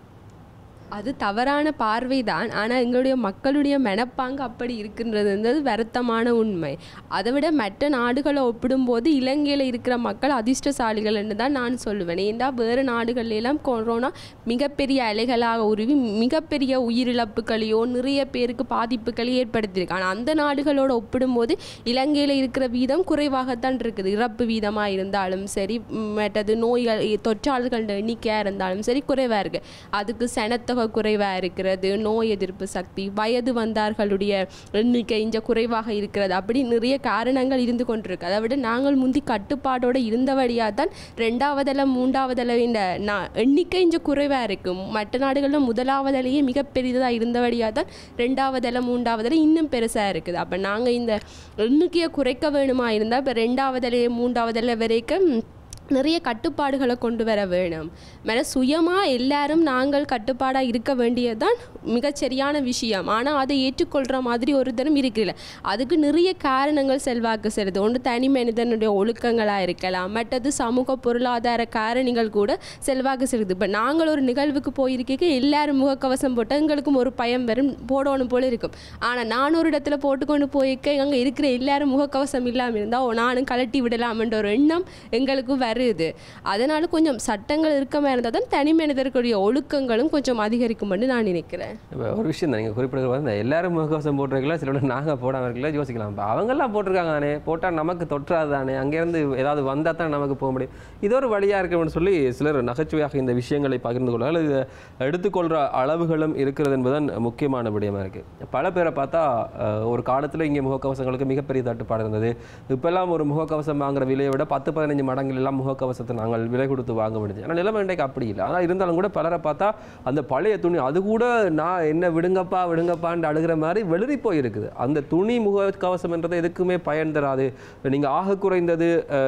அது தவறான பார்வைதான் ஆனால் எங்களுடைய மக்களுடைய மனப்பாங்கு அப்படி இருக்கின்றது என்பது வருத்தமான உண்மை அதை விட மற்ற நாடுகளை ஒப்பிடும்போது இலங்கையில் இருக்கிற மக்கள் அதிர்ஷ்டசாலிகள் என்று தான் நான் சொல்லுவேன் ஏண்டா வேறு நாடுகள்ல எல்லாம் கொரோனா மிகப்பெரிய அலைகளாக உருவி மிகப்பெரிய உயிரிழப்புகளையோ நிறைய பேருக்கு பாதிப்புகளை ஏற்படுத்தியிருக்கு ஆனால் அந்த நாடுகளோட ஒப்பிடும்போது இலங்கையில் இருக்கிற வீதம் குறைவாகத்தான் இருக்குது இறப்பு வீதமாக இருந்தாலும் சரி ம், மற்றது நோய்கள் தொற்றாளர்கள் எண்ணிக்கையாக இருந்தாலும் சரி குறைவாக இருக்குது அதுக்கு சனத்தொகை குறைவாக இருக்கிறது நோய் எதிர்ப்பு சக்தி வயது வந்தார்களுடைய எண்ணிக்கை இங்கே குறைவாக இருக்கிறது அப்படி நிறைய காரணங்கள் இருந்து கொண்டிருக்கு அதை விட நாங்கள் முந்தி கட்டுப்பாடோடு இருந்தபடியாக தான் ரெண்டாவதில் மூன்றாவதில் இந்த நான் எண்ணிக்கை இங்கே குறைவாக இருக்கும் மற்ற நாடுகளில் முதலாவதிலேயே மிக பெரிதாக இருந்தபடியாக தான் ரெண்டாவதில் மூன்றாவதில் இன்னும் பெருசாக இருக்குது அப்போ நாங்கள் இந்த எண்ணிக்கையை குறைக்க வேணுமா இருந்தால் இப்போ ரெண்டாவதிலே மூன்றாவதில் வரைக்கும் நிறைய கட்டுப்பாடுகளை கொண்டு வர வேணும் மேலே சுயமாக எல்லாரும் நாங்கள் கட்டுப்பாடாக இருக்க வேண்டியதுதான் மிகச்சரியான விஷயம் ஆனால் அதை ஏற்றுக்கொள்கிற மாதிரி ஒரு தரம் இருக்குல்ல அதுக்கு நிறைய காரணங்கள் செல்வாக்கு செலுது ஒன்று தனி மனிதனுடைய ஒழுக்கங்களாக இருக்கலாம் மற்றது சமூக பொருளாதார காரணிகள் கூட செல்வாக்கு செலுது இப்போ நாங்கள் ஒரு நிகழ்வுக்கு போயிருக்க எல்லாரும் முகக்கவசம் போட்டால் எங்களுக்கும் ஒரு பயம் வரும் போடணும் போல இருக்கும் ஆனால் நான் ஒரு இடத்துல போட்டுக்கொண்டு போயிருக்க அங்கே இருக்கிற எல்லாரும் முகக்கவசம் இல்லாமல் இருந்தால் ஓ நானும் கழட்டி விடலாம்ன்ற ஒரு எண்ணம் எங்களுக்கு வருது அதனால கொஞ்சம் சட்டங்கள் இருக்கமா இருந்தால் தான் தனி மனிதர்களுடைய ஒழுக்கங்களும் கொஞ்சம் அதிகரிக்கும்னு நான் நினைக்கிறேன் இப்போ ஒரு விஷயம் தான் நீங்கள் குறிப்பிடுறது வந்து எல்லாரும் முகக்கவசம் போட்டிருக்கலாம் சில பேர் நாங்கள் போடாமல் இருக்கலாம் யோசிக்கலாம் இப்போ அவங்கெல்லாம் போட்டிருக்காங்க தானே போட்டால் நமக்கு தொற்றாது தானே அங்கேருந்து ஏதாவது வந்தால் தான் நமக்கு போக முடியும் இது ஒரு வழியாக இருக்கும்னு சொல்லி சிலர் நகைச்சுவையாக இந்த விஷயங்களை பகிர்ந்து கொள்வார்கள் இது எடுத்துக்கொள்கிற அளவுகளும் இருக்கிறது என்பதுதான் முக்கியமான விடயமா இருக்குது பல பேரை பார்த்தா அஹ், ஒரு காலத்தில் இங்கே முகக்கவசங்களுக்கு மிகப்பெரிய தட்டுப்பாடு இருந்தது இப்போல்லாம் ஒரு முகக்கவசம் வாங்குற விலையை விட பத்து பதினஞ்சு மடங்குல எல்லாம் முகக்கவசத்தை நாங்கள் விலை கொடுத்து வாங்க முடிஞ்சு ஆனால் நிலைமை இன்றைக்கு அப்படி இல்லை ஆனால் இருந்தாலும் கூட பலரை பார்த்தா அந்த பழைய துணி அது கூட நான் என்ன விடுங்கப்பா விடுங்கப்பான்னு அழுகிற மாதிரி வெளிரி போயிருக்குது அந்த துணி முகக்கவசம் என்றது எதுக்குமே பயன் தராது நீங்கள் ஆக குறைந்தது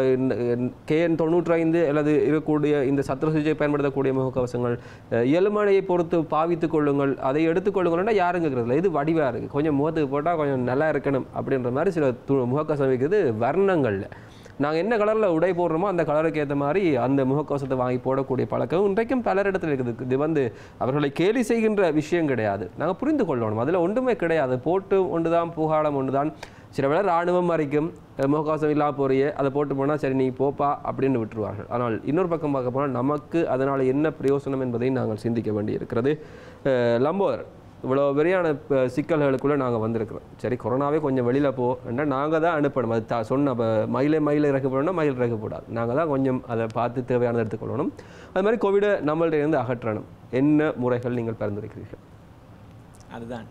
கேஎன் தொண்ணூற்றைந்து அல்லது இருக்கக்கூடிய இந்த சத்திர சிகிச்சை பயன்படுத்தக்கூடிய முகக்கவசங்கள் அஹ், இயலுமனையை பொறுத்து பாவித்துக் கொள்ளுங்கள் அதை எடுத்துக்கொள்ளுங்கள்னா யாரும் கேட்கறதில்ல இது வடிவாக இருக்குது கொஞ்சம் முகத்துக்கு போட்டால் கொஞ்சம் நல்லா இருக்கணும் அப்படின்ற மாதிரி சில து முகக்கவசம் வைக்கிறது வர்ணங்களில் நாங்கள் என்ன கலரில் உடை போடுறோமோ அந்த கலருக்கு ஏற்ற மாதிரி அந்த முகக்கவசத்தை வாங்கி போடக்கூடிய பழக்கம் இன்றைக்கும் பலரிடத்தில் இருக்குது இது வந்து அவர்களை கேலி செய்கின்ற விஷயம் கிடையாது நாங்கள் புரிந்து கொள்ளணும் அதில் ஒன்றுமே கிடையாது போட்டு ஒன்று தான் புகாலம் ஒன்று தான் சில வேளை ராணுவம் வரைக்கும் அஹ், முகக்கவசம் இல்லாமல் போறியே அதை போட்டு போனால் சரி நீ போப்பா அப்படின்னு விட்டுருவார்கள் ஆனால் இன்னொரு பக்கம் பார்க்க போனால் நமக்கு அதனால் என்ன பிரயோசனம் என்பதை நாங்கள் சிந்திக்க வேண்டியிருக்கிறது அஹ், லம்போதர் இவ்வளோ பெரியான ப- சிக்கல்களுக்குள்ளே நாங்கள் வந்திருக்கிறோம் சரி கொரோனாவே கொஞ்சம் வெளியில் போ என்றால் நாங்கள் தான் அனுப்பணும் அது தா சொன்ன அப்போ மயிலை மயிலை இறக்க போடணும்னா மயில் இறக்க கூடாது நாங்கள் தான் கொஞ்சம் அதை பார்த்து தேவையானதை எடுத்துக்கொள்ளணும் அது மாதிரி கோவிடை நம்மள்ட்ட இருந்து அகற்றணும் என்ன முறைகள் நீங்கள் பரிந்துரைக்கிறீர்கள் அதுதான்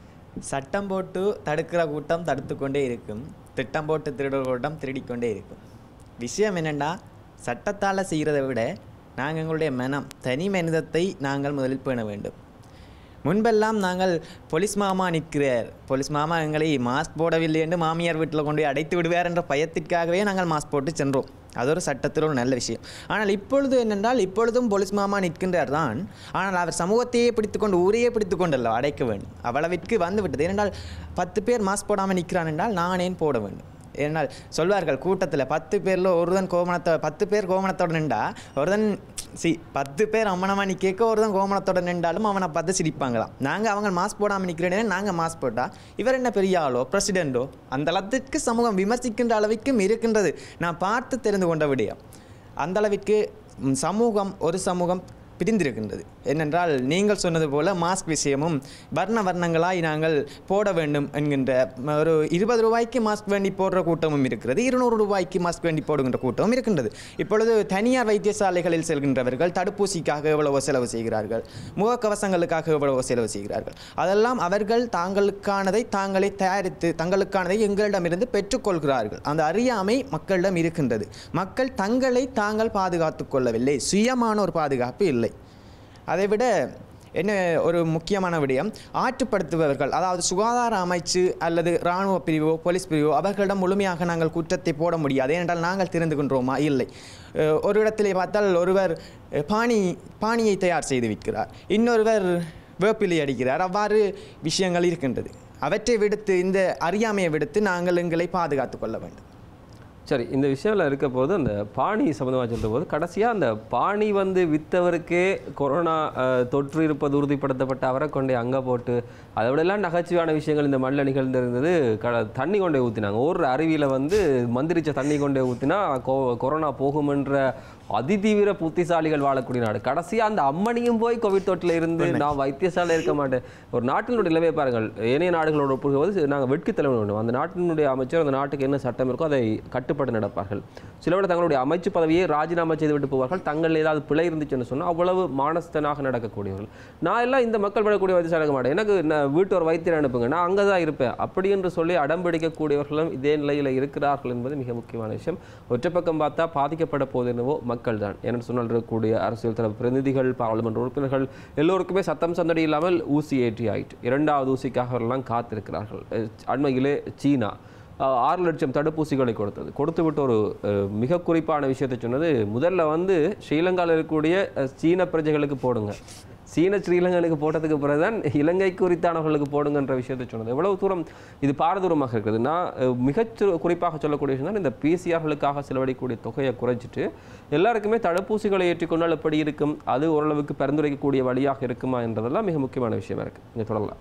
சட்டம் போட்டு தடுக்கிற கூட்டம் தடுத்து கொண்டே இருக்கும் திட்டம் போட்டு திருடுற கூட்டம் திருடிக்கொண்டே இருக்கும் விஷயம் என்னென்னா சட்டத்தால் செய்கிறதை விட நாங்கள் எங்களுடைய மனம் தனி மனிதத்தை நாங்கள் முதலில் பேண வேண்டும் முன்பெல்லாம் நாங்கள் போலீஸ் மாமா நிற்கிறார் போலீஸ் மாமா எங்களை மாஸ்க் போடவில்லை என்று மாமியார் வீட்டில் கொண்டு போய் அடைத்து விடுவார் என்ற பயத்திற்காகவே நாங்கள் மாஸ்க் போட்டு சென்றோம் அது ஒரு சட்டத்தில் ஒரு நல்ல விஷயம் ஆனால் இப்பொழுது என்னென்றால் இப்பொழுதும் போலீஸ் மாமா நிற்கின்றார் தான் ஆனால் அவர் சமூகத்தையே பிடித்துக்கொண்டு ஊரையே பிடித்து கொண்டல்ல அடைக்க வேண்டும் அவ்வளவிற்கு வந்து விட்டது ஏனென்றால் பத்து பேர் மாஸ்க் போடாமல் நிற்கிறான் என்றால் நான் ஏன் போட வேண்டும் ஏனால் சொல்வார்கள் கூட்டத்தில் பத்து பேரில் ஒருதன் கோமணத்தோ பத்து பேர் கோமணத்தோடு நின்றா ஒருதன் சி பத்து பேர் அம்மனமாக நீ கேட்க ஒருதன் கோமணத்தோட நின்றாலும் அவனை பார்த்து சிரிப்பாங்களாம் நாங்கள் அவங்க மாஸ்க் போடாமல் நிற்கிறேனே நாங்கள் மாஸ்க் போட்டா இவர் என்ன பெரிய ஆளோ பிரசிடெண்டோ அந்த அளவிற்கு சமூகம் விமர்சிக்கின்ற அளவிற்கும் இருக்கின்றது நான் பார்த்து தெரிந்து கொண்ட விடயம் அந்த அளவிற்கு ம், சமூகம் ஒரு சமூகம் பிரிந்திருக்கின்றது ஏனென்றால் நீங்கள் சொன்னது போல மாஸ்க் விஷயமும் வர்ண வர்ணங்களாய் நாங்கள் போட வேண்டும் என்கின்ற ம, ஒரு இருபது ரூபாய்க்கு மாஸ்க் வேண்டி போடுற கூட்டமும் இருக்கிறது இருநூறு ரூபாய்க்கு மாஸ்க் வேண்டி போடுகின்ற கூட்டமும் இருக்கின்றது இப்பொழுது தனியார் வைத்தியசாலைகளில் செல்கின்றவர்கள் தடுப்பூசிக்காக எவ்வளவோ செலவு செய்கிறார்கள் முகக்கவசங்களுக்காக எவ்வளவோ செலவு செய்கிறார்கள் அதெல்லாம் அவர்கள் தாங்களுக்கானதை தாங்களே தயாரித்து தங்களுக்கானதை எங்களிடமிருந்து பெற்றுக்கொள்கிறார்கள் அந்த அறியாமை மக்களிடம் இருக்கின்றது மக்கள் தங்களை தாங்கள் பாதுகாத்து கொள்ளவில்லை சுயமான ஒரு பாதுகாப்பு இல்லை அதைவிட என்ன ஒரு முக்கியமான விடயம் ஆற்றுப்படுத்துபவர்கள் அதாவது சுகாதார அமைச்சு அல்லது இராணுவ பிரிவோ போலீஸ் பிரிவோ அவர்களிடம் முழுமையாக நாங்கள் குற்றத்தை போட முடியாது ஏனென்றால் நாங்கள் தெரிந்துகின்றோமா இல்லை அஹ் ஒரு இடத்திலே பார்த்தால் ஒருவர் அஹ், பானி பானியை தயார் செய்து விற்கிறார் இன்னொருவர் வேப்பிலை அடிக்கிறார் அவ்வாறு விஷயங்கள் இருக்கின்றது அவற்றை விடுத்து இந்த அறியாமையை விடுத்து நாங்கள் எங்களை பாதுகாத்து கொள்ள வேண்டும் சரி இந்த விஷயம்ல இருக்க போது அந்த பாணி சம்மந்தமாக சொல்ற போது கடைசியாக அந்த பாணி வந்து வித்தவருக்கே கொரோனா அஹ், தொற்று இருப்பது உறுதிப்படுத்தப்பட்ட அவரை கொண்டே அங்கே போட்டு அதை விடலாம் நகைச்சுவையான விஷயங்கள் இந்த மண்ணில் நிகழ்ந்திருந்தது க தண்ணி கொண்டே ஊற்றினாங்க ஒரு அருவியில் வந்து மந்திரிச்ச தண்ணி கொண்டே ஊற்றினா கொ கொரோனா போகுமென்ற அதிதீவிர புத்திசாலிகள் வாழக்கூடிய நாடு கடைசியாக அந்த அம்மனியும் போய் கோவிட் தொற்றில் இருந்து நான் வைத்தியசாலை இருக்க மாட்டேன் ஒரு நாட்டினுடைய நிலைமை பாருங்கள் ஏனைய நாடுகளோட ஒப்பும்போது நாங்கள் வெட்கி தலைவன் வேண்டும் அந்த நாட்டினுடைய அமைச்சர் அந்த நாட்டுக்கு என்ன சட்டம் இருக்கோ அதை கட்டுப்பட்டு நடப்பார்கள் சிலவிட தங்களுடைய அமைச்சு பதவியை ராஜினாமா செய்து விட்டு போவார்கள் தங்கள் ஏதாவது பிழை இருந்துச்சுன்னு சொன்னால் அவ்வளவு மானஸ்தனாக நடக்கக்கூடியவர்கள் நான் எல்லாம் இந்த மக்கள் படக்கூடிய வைத்தியசாலை இருக்க மாட்டேன் எனக்கு நான் வீட்டு ஒரு வைத்தியர் அனுப்புங்க நான் அங்கே தான் இருப்பேன் அப்படி என்று சொல்லி அடம்பிடிக்கக்கூடியவர்களும் இதே நிலையில் இருக்கிறார்கள் என்பது மிக முக்கியமான விஷயம் ஒற்றை பக்கம் பார்த்தா பாதிக்கப்பட போது என்னவோ மக்கள் தான் என்று சொன்னால் இருக்கக்கூடிய அரசியல் தரப்பு பிரதிநிதிகள் பாராளுமன்ற உறுப்பினர்கள் எல்லோருக்குமே சத்தம் சந்தடி இல்லாமல் ஊசி ஏற்றி ஆயிட்டு இரண்டாவது ஊசிக்காக அவரெல்லாம் காத்திருக்கிறார்கள் அஹ் அண்மையிலே சீனா அஹ் ஆறு லட்சம் தடுப்பூசிகளை கொடுத்தது கொடுத்து விட்டு ஒரு அஹ், மிக குறிப்பான விஷயத்தை சொன்னது முதல்ல வந்து ஸ்ரீலங்காவில் இருக்கக்கூடிய அஹ், சீன பிரஜைகளுக்கு போடுங்க சீன ஸ்ரீலங்கனுக்கு போட்டதுக்கு பிறகுதான் இலங்கைக்கு குறித்தானவர்களுக்கு போடுங்கன்ற விஷயத்தை சொன்னது எவ்வளவு தூரம் இது பாரதூரமாக இருக்குது நான் அஹ், மிகச் சு- குறிப்பாக சொல்லக்கூடிய விஷயம் தான் இந்த பிசிஆர்களுக்காக செலவழிக்கக்கூடிய தொகையை குறைச்சிட்டு எல்லாருக்குமே தடுப்பூசிகளை ஏற்றிக்கொண்டால் எப்படி இருக்கும் அது ஓரளவுக்கு பரிந்துரைக்கக்கூடிய வழியாக இருக்குமா என்றதெல்லாம் மிக முக்கியமான விஷயமா இருக்கு இங்கே தொடரலாம்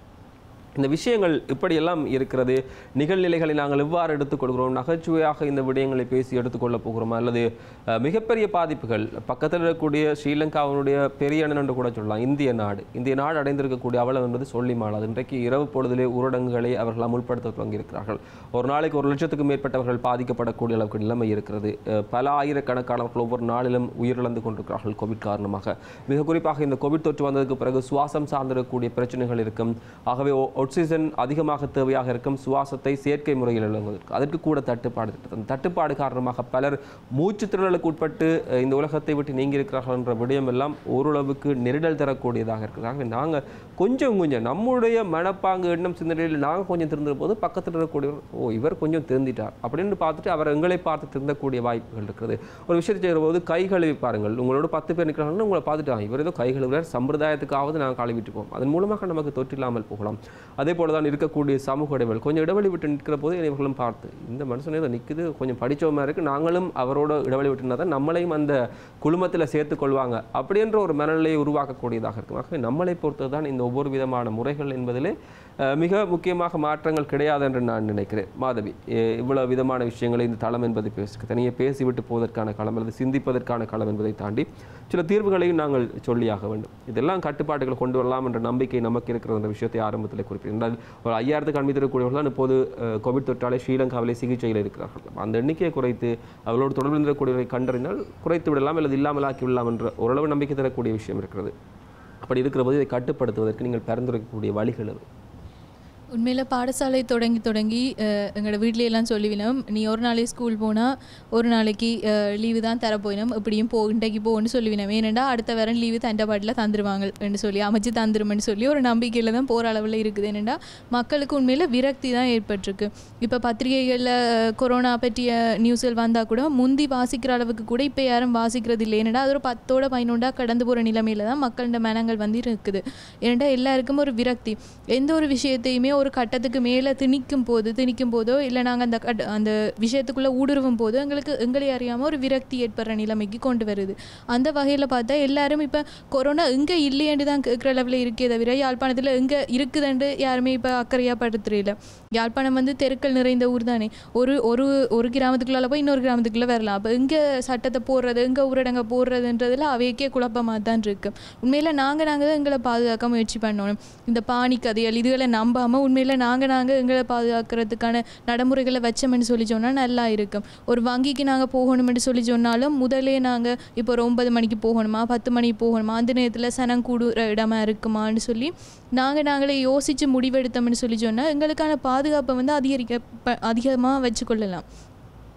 இந்த விஷயங்கள் இப்படியெல்லாம் இருக்கிறது நிகழ்நிலைகளை நாங்கள் எவ்வாறு எடுத்துக்கொள்கிறோம் நகைச்சுவையாக இந்த விடயங்களை பேசி எடுத்துக்கொள்ளப் போகிறோமா அல்லது அஹ், மிகப்பெரிய பாதிப்புகள் பக்கத்தில் இருக்கக்கூடிய ஸ்ரீலங்காவினுடைய பெரிய அண்ணன் என்று கூட சொல்லலாம் இந்திய நாடு இந்திய நாடு அடைந்திருக்கக்கூடிய அவலம் என்பது சொல்லி மாளாது இன்றைக்கு இரவு பொழுதிலே ஊரடங்குகளை அவர்கள் அமுல்படுத்த தொடங்கியிருக்கிறார்கள் ஒரு நாளைக்கு ஒரு லட்சத்துக்கும் மேற்பட்டவர்கள் பாதிக்கப்படக்கூடிய அளவுக்கு நிலைமை இருக்கிறது அஹ், பல ஆயிரக்கணக்கானவர்கள் ஒவ்வொரு நாளிலும் உயிரிழந்து கொண்டிருக்கிறார்கள் கோவிட் காரணமாக மிக குறிப்பாக இந்த கோவிட் தொற்று வந்ததுக்கு பிறகு சுவாசம் சார்ந்திருக்கக்கூடிய பிரச்சனைகள் இருக்கும் ஆகவே ஒ- ஆக்சிஜன் அதிகமாக தேவையாக இருக்கும் சுவாசத்தை செயற்கை முறையில் இழங்குவதற்கு அதற்கு கூட தட்டுப்பாடு இருக்கிறது அந்த தட்டுப்பாடு காரணமாக பலர் மூச்சுத் திணறலுக்கு உட்பட்டு அஹ், இந்த உலகத்தை விட்டு நீங்கி இருக்கிறார்கள் என்ற விடயம் எல்லாம் ஓரளவுக்கு நெருடல் தரக்கூடியதாக இருக்குது ஆகவே நாங்கள் கொஞ்சம் கொஞ்சம் நம்முடைய மனப்பாங்கு எண்ணம் சிந்தனையில் நாங்கள் கொஞ்சம் திருந்துற போது பக்கத்தில் இருக்கக்கூடியவர் ஓ இவர் கொஞ்சம் திருந்திட்டார் அப்படின்னு பார்த்துட்டு அவர் எங்களை பார்த்து திருந்தக்கூடிய வாய்ப்புகள் இருக்கிறது ஒரு விஷயத்தை செய்கிற போது கை கழுவி பாருங்கள் உங்களோட பத்து பேர் நிற்கிறாங்கன்னா உங்களை பார்த்துட்டு "ஆ, இவர் ஏதோ கை கழுவுறார் சம்பிரதாயத்துக்காவது நாங்கள் கழுவிட்டு போவோம் அதன் மூலமாக நமக்கு தொற்று இல்லாமல் போகலாம் அதே போல தான் இருக்கக்கூடிய சமூக இடைவெளி கொஞ்சம் இடைவெளி விட்டு நிற்கிற போது இவர்களும் பார்த்து இந்த மனுஷன் ஏதோ நிற்குது கொஞ்சம் படிச்சவமா இருக்கு நாங்களும் அவரோட இடைவெளி விட்டுனா தான் நம்மளையும் அந்த குழுமத்தில் சேர்த்துக் கொள்வாங்க அப்படின்ற ஒரு மனநிலையை உருவாக்கக்கூடியதாக இருக்கும் ஆகவே நம்மளை பொறுத்து தான் இந்த ஒவ்வொரு விதமான முறைகள் என்பதிலே அஹ், மிக முக்கியமாக மாற்றங்கள் கிடையாது என்று நான் நினைக்கிறேன் மாதவி எ- இவ்வளவு விதமான விஷயங்களை இந்த தளம் என்பதை பேச தனியே பேசிவிட்டு போவதற்கான களம் அல்லது சிந்திப்பதற்கான களம் என்பதை தாண்டி சில தீர்வுகளையும் நாங்கள் சொல்லியாக வேண்டும் இதெல்லாம் கட்டுப்பாடுகளை கொண்டு வரலாம் என்ற நம்பிக்கை நமக்கு இருக்கிற அந்த விஷயத்தை ஆரம்பத்தில் குறிப்பிட்டால் ஒரு ஐயாயிரத்துக்கு அனுமதித்திருக்கக்கூடியவர்கள் தான் இப்போது அஹ், கோவிட் தொற்றாலே ஸ்ரீலங்காவிலே சிகிச்சையில் இருக்கிறார்கள் அந்த எண்ணிக்கையை குறைத்து அவர்களோடு தொடர்பில் இருக்கக்கூடியவரை கண்டறிந்தால் குறைத்து விடலாம் அல்லது இல்லாமல் ஆக்கி விடலாம் என்ற ஓரளவு நம்பிக்கை தரக்கூடிய விஷயம் இருக்கிறது அப்படி இருக்கிற போது இதை கட்டுப்படுத்துவதற்கு நீங்கள் பரிந்துரைக்கக்கூடிய வழிகள் எது? உண்மையில் பாடசாலை தொடங்கி தொடங்கி அஹ், எங்களோட வீட்ல எல்லாம் சொல்லிவினோம் நீ ஒரு நாளைக்கு ஸ்கூல் போனால் ஒரு நாளைக்கு லீவு தான் தர போயினோம் இப்படியும் போ இன்றைக்கு போன்னு சொல்லிவினோம் ஏனெண்டா அடுத்த வாரம் லீவு தண்டை பாட்டில் தந்துருவாங்கன்னு சொல்லி அமைச்சு தந்துருமென்னு சொல்லி ஒரு நம்பிக்கையில் தான் போகிற அளவில் இருக்குது ஏனெண்டா மக்களுக்கு உண்மையில் விரக்தி தான் ஏற்பட்டிருக்கு இப்போ பத்திரிகைகளில் கொரோனா பற்றிய நியூஸ்கள் வந்தால் கூட முந்தி வாசிக்கிற அளவுக்கு கூட இப்போ யாரும் வாசிக்கிறது இல்லை ஏனெண்டா அது ஒரு பத்தோட பதினொண்டா கடந்து போகிற நிலைமையில தான் மக்களோட மனங்கள் வந்து இருக்குது ஏனெண்டா எல்லாருக்கும் ஒரு விரக்தி எந்த ஒரு விஷயத்தையுமே ஒரு கட்டத்துக்கு மேலே திணிக்கும் போது திணிக்கும் போதோ இல்லை நாங்கள் அந்த கட் அந்த விஷயத்துக்குள்ளே ஊடுருவும் போதோ எங்களுக்கு எங்களை அறியாமல் ஒரு விரக்தி ஏற்படுற நிலைமைக்கு கொண்டு வருது அந்த வகையில் பார்த்தா எல்லாரும் இப்போ கொரோனா எங்கே இல்லையேன்னு தான் கேட்குற லெவலில் இருக்கே தவிர யாழ்ப்பாணத்தில் எங்கே இருக்குதுன்னு யாருமே இப்போ அக்கறையாக படுத்துறையில யாழ்ப்பாணம் வந்து தெருக்கள் நிறைந்த ஊர் தானே ஒரு ஒரு ஒரு கிராமத்துக்குள்ளால போய் இன்னொரு கிராமத்துக்குள்ளே வரலாம் அப்போ எங்கே சட்டத்தை போடுறது எங்கே ஊரடங்க போடுறதுன்றதுல அவைக்கே குழப்பமாக தான் இருக்கு உண்மையில் நாங்கள் நாங்கள் தான் எங்களை பாதுகாக்க முயற்சி பண்ணணும் இந்த பாணி கதைகள் இதுகளை நம்பாமல் உண்மையில் நாங்கள் நாங்கள் எங்களை பாதுகாக்கிறதுக்கான நடைமுறைகளை வச்சோம்னு சொல்லி சொன்னால் நல்லா இருக்கும் ஒரு வங்கிக்கு நாங்கள் போகணும்னு சொல்லி சொன்னாலும் முதலே நாங்கள் இப்போ ஒரு ஒன்பது மணிக்கு போகணுமா பத்து மணிக்கு போகணுமா அந்த நேரத்தில் சனம் கூடுற இடமா இருக்குமான்னு சொல்லி நாங்கள் நாங்களே யோசித்து முடிவெடுத்தோம்னு சொல்லி சொன்னால் எங்களுக்கான பாதுகாப்பை வந்து அதிகரிக்க அதிகமாக வச்சுக்கொள்ளலாம்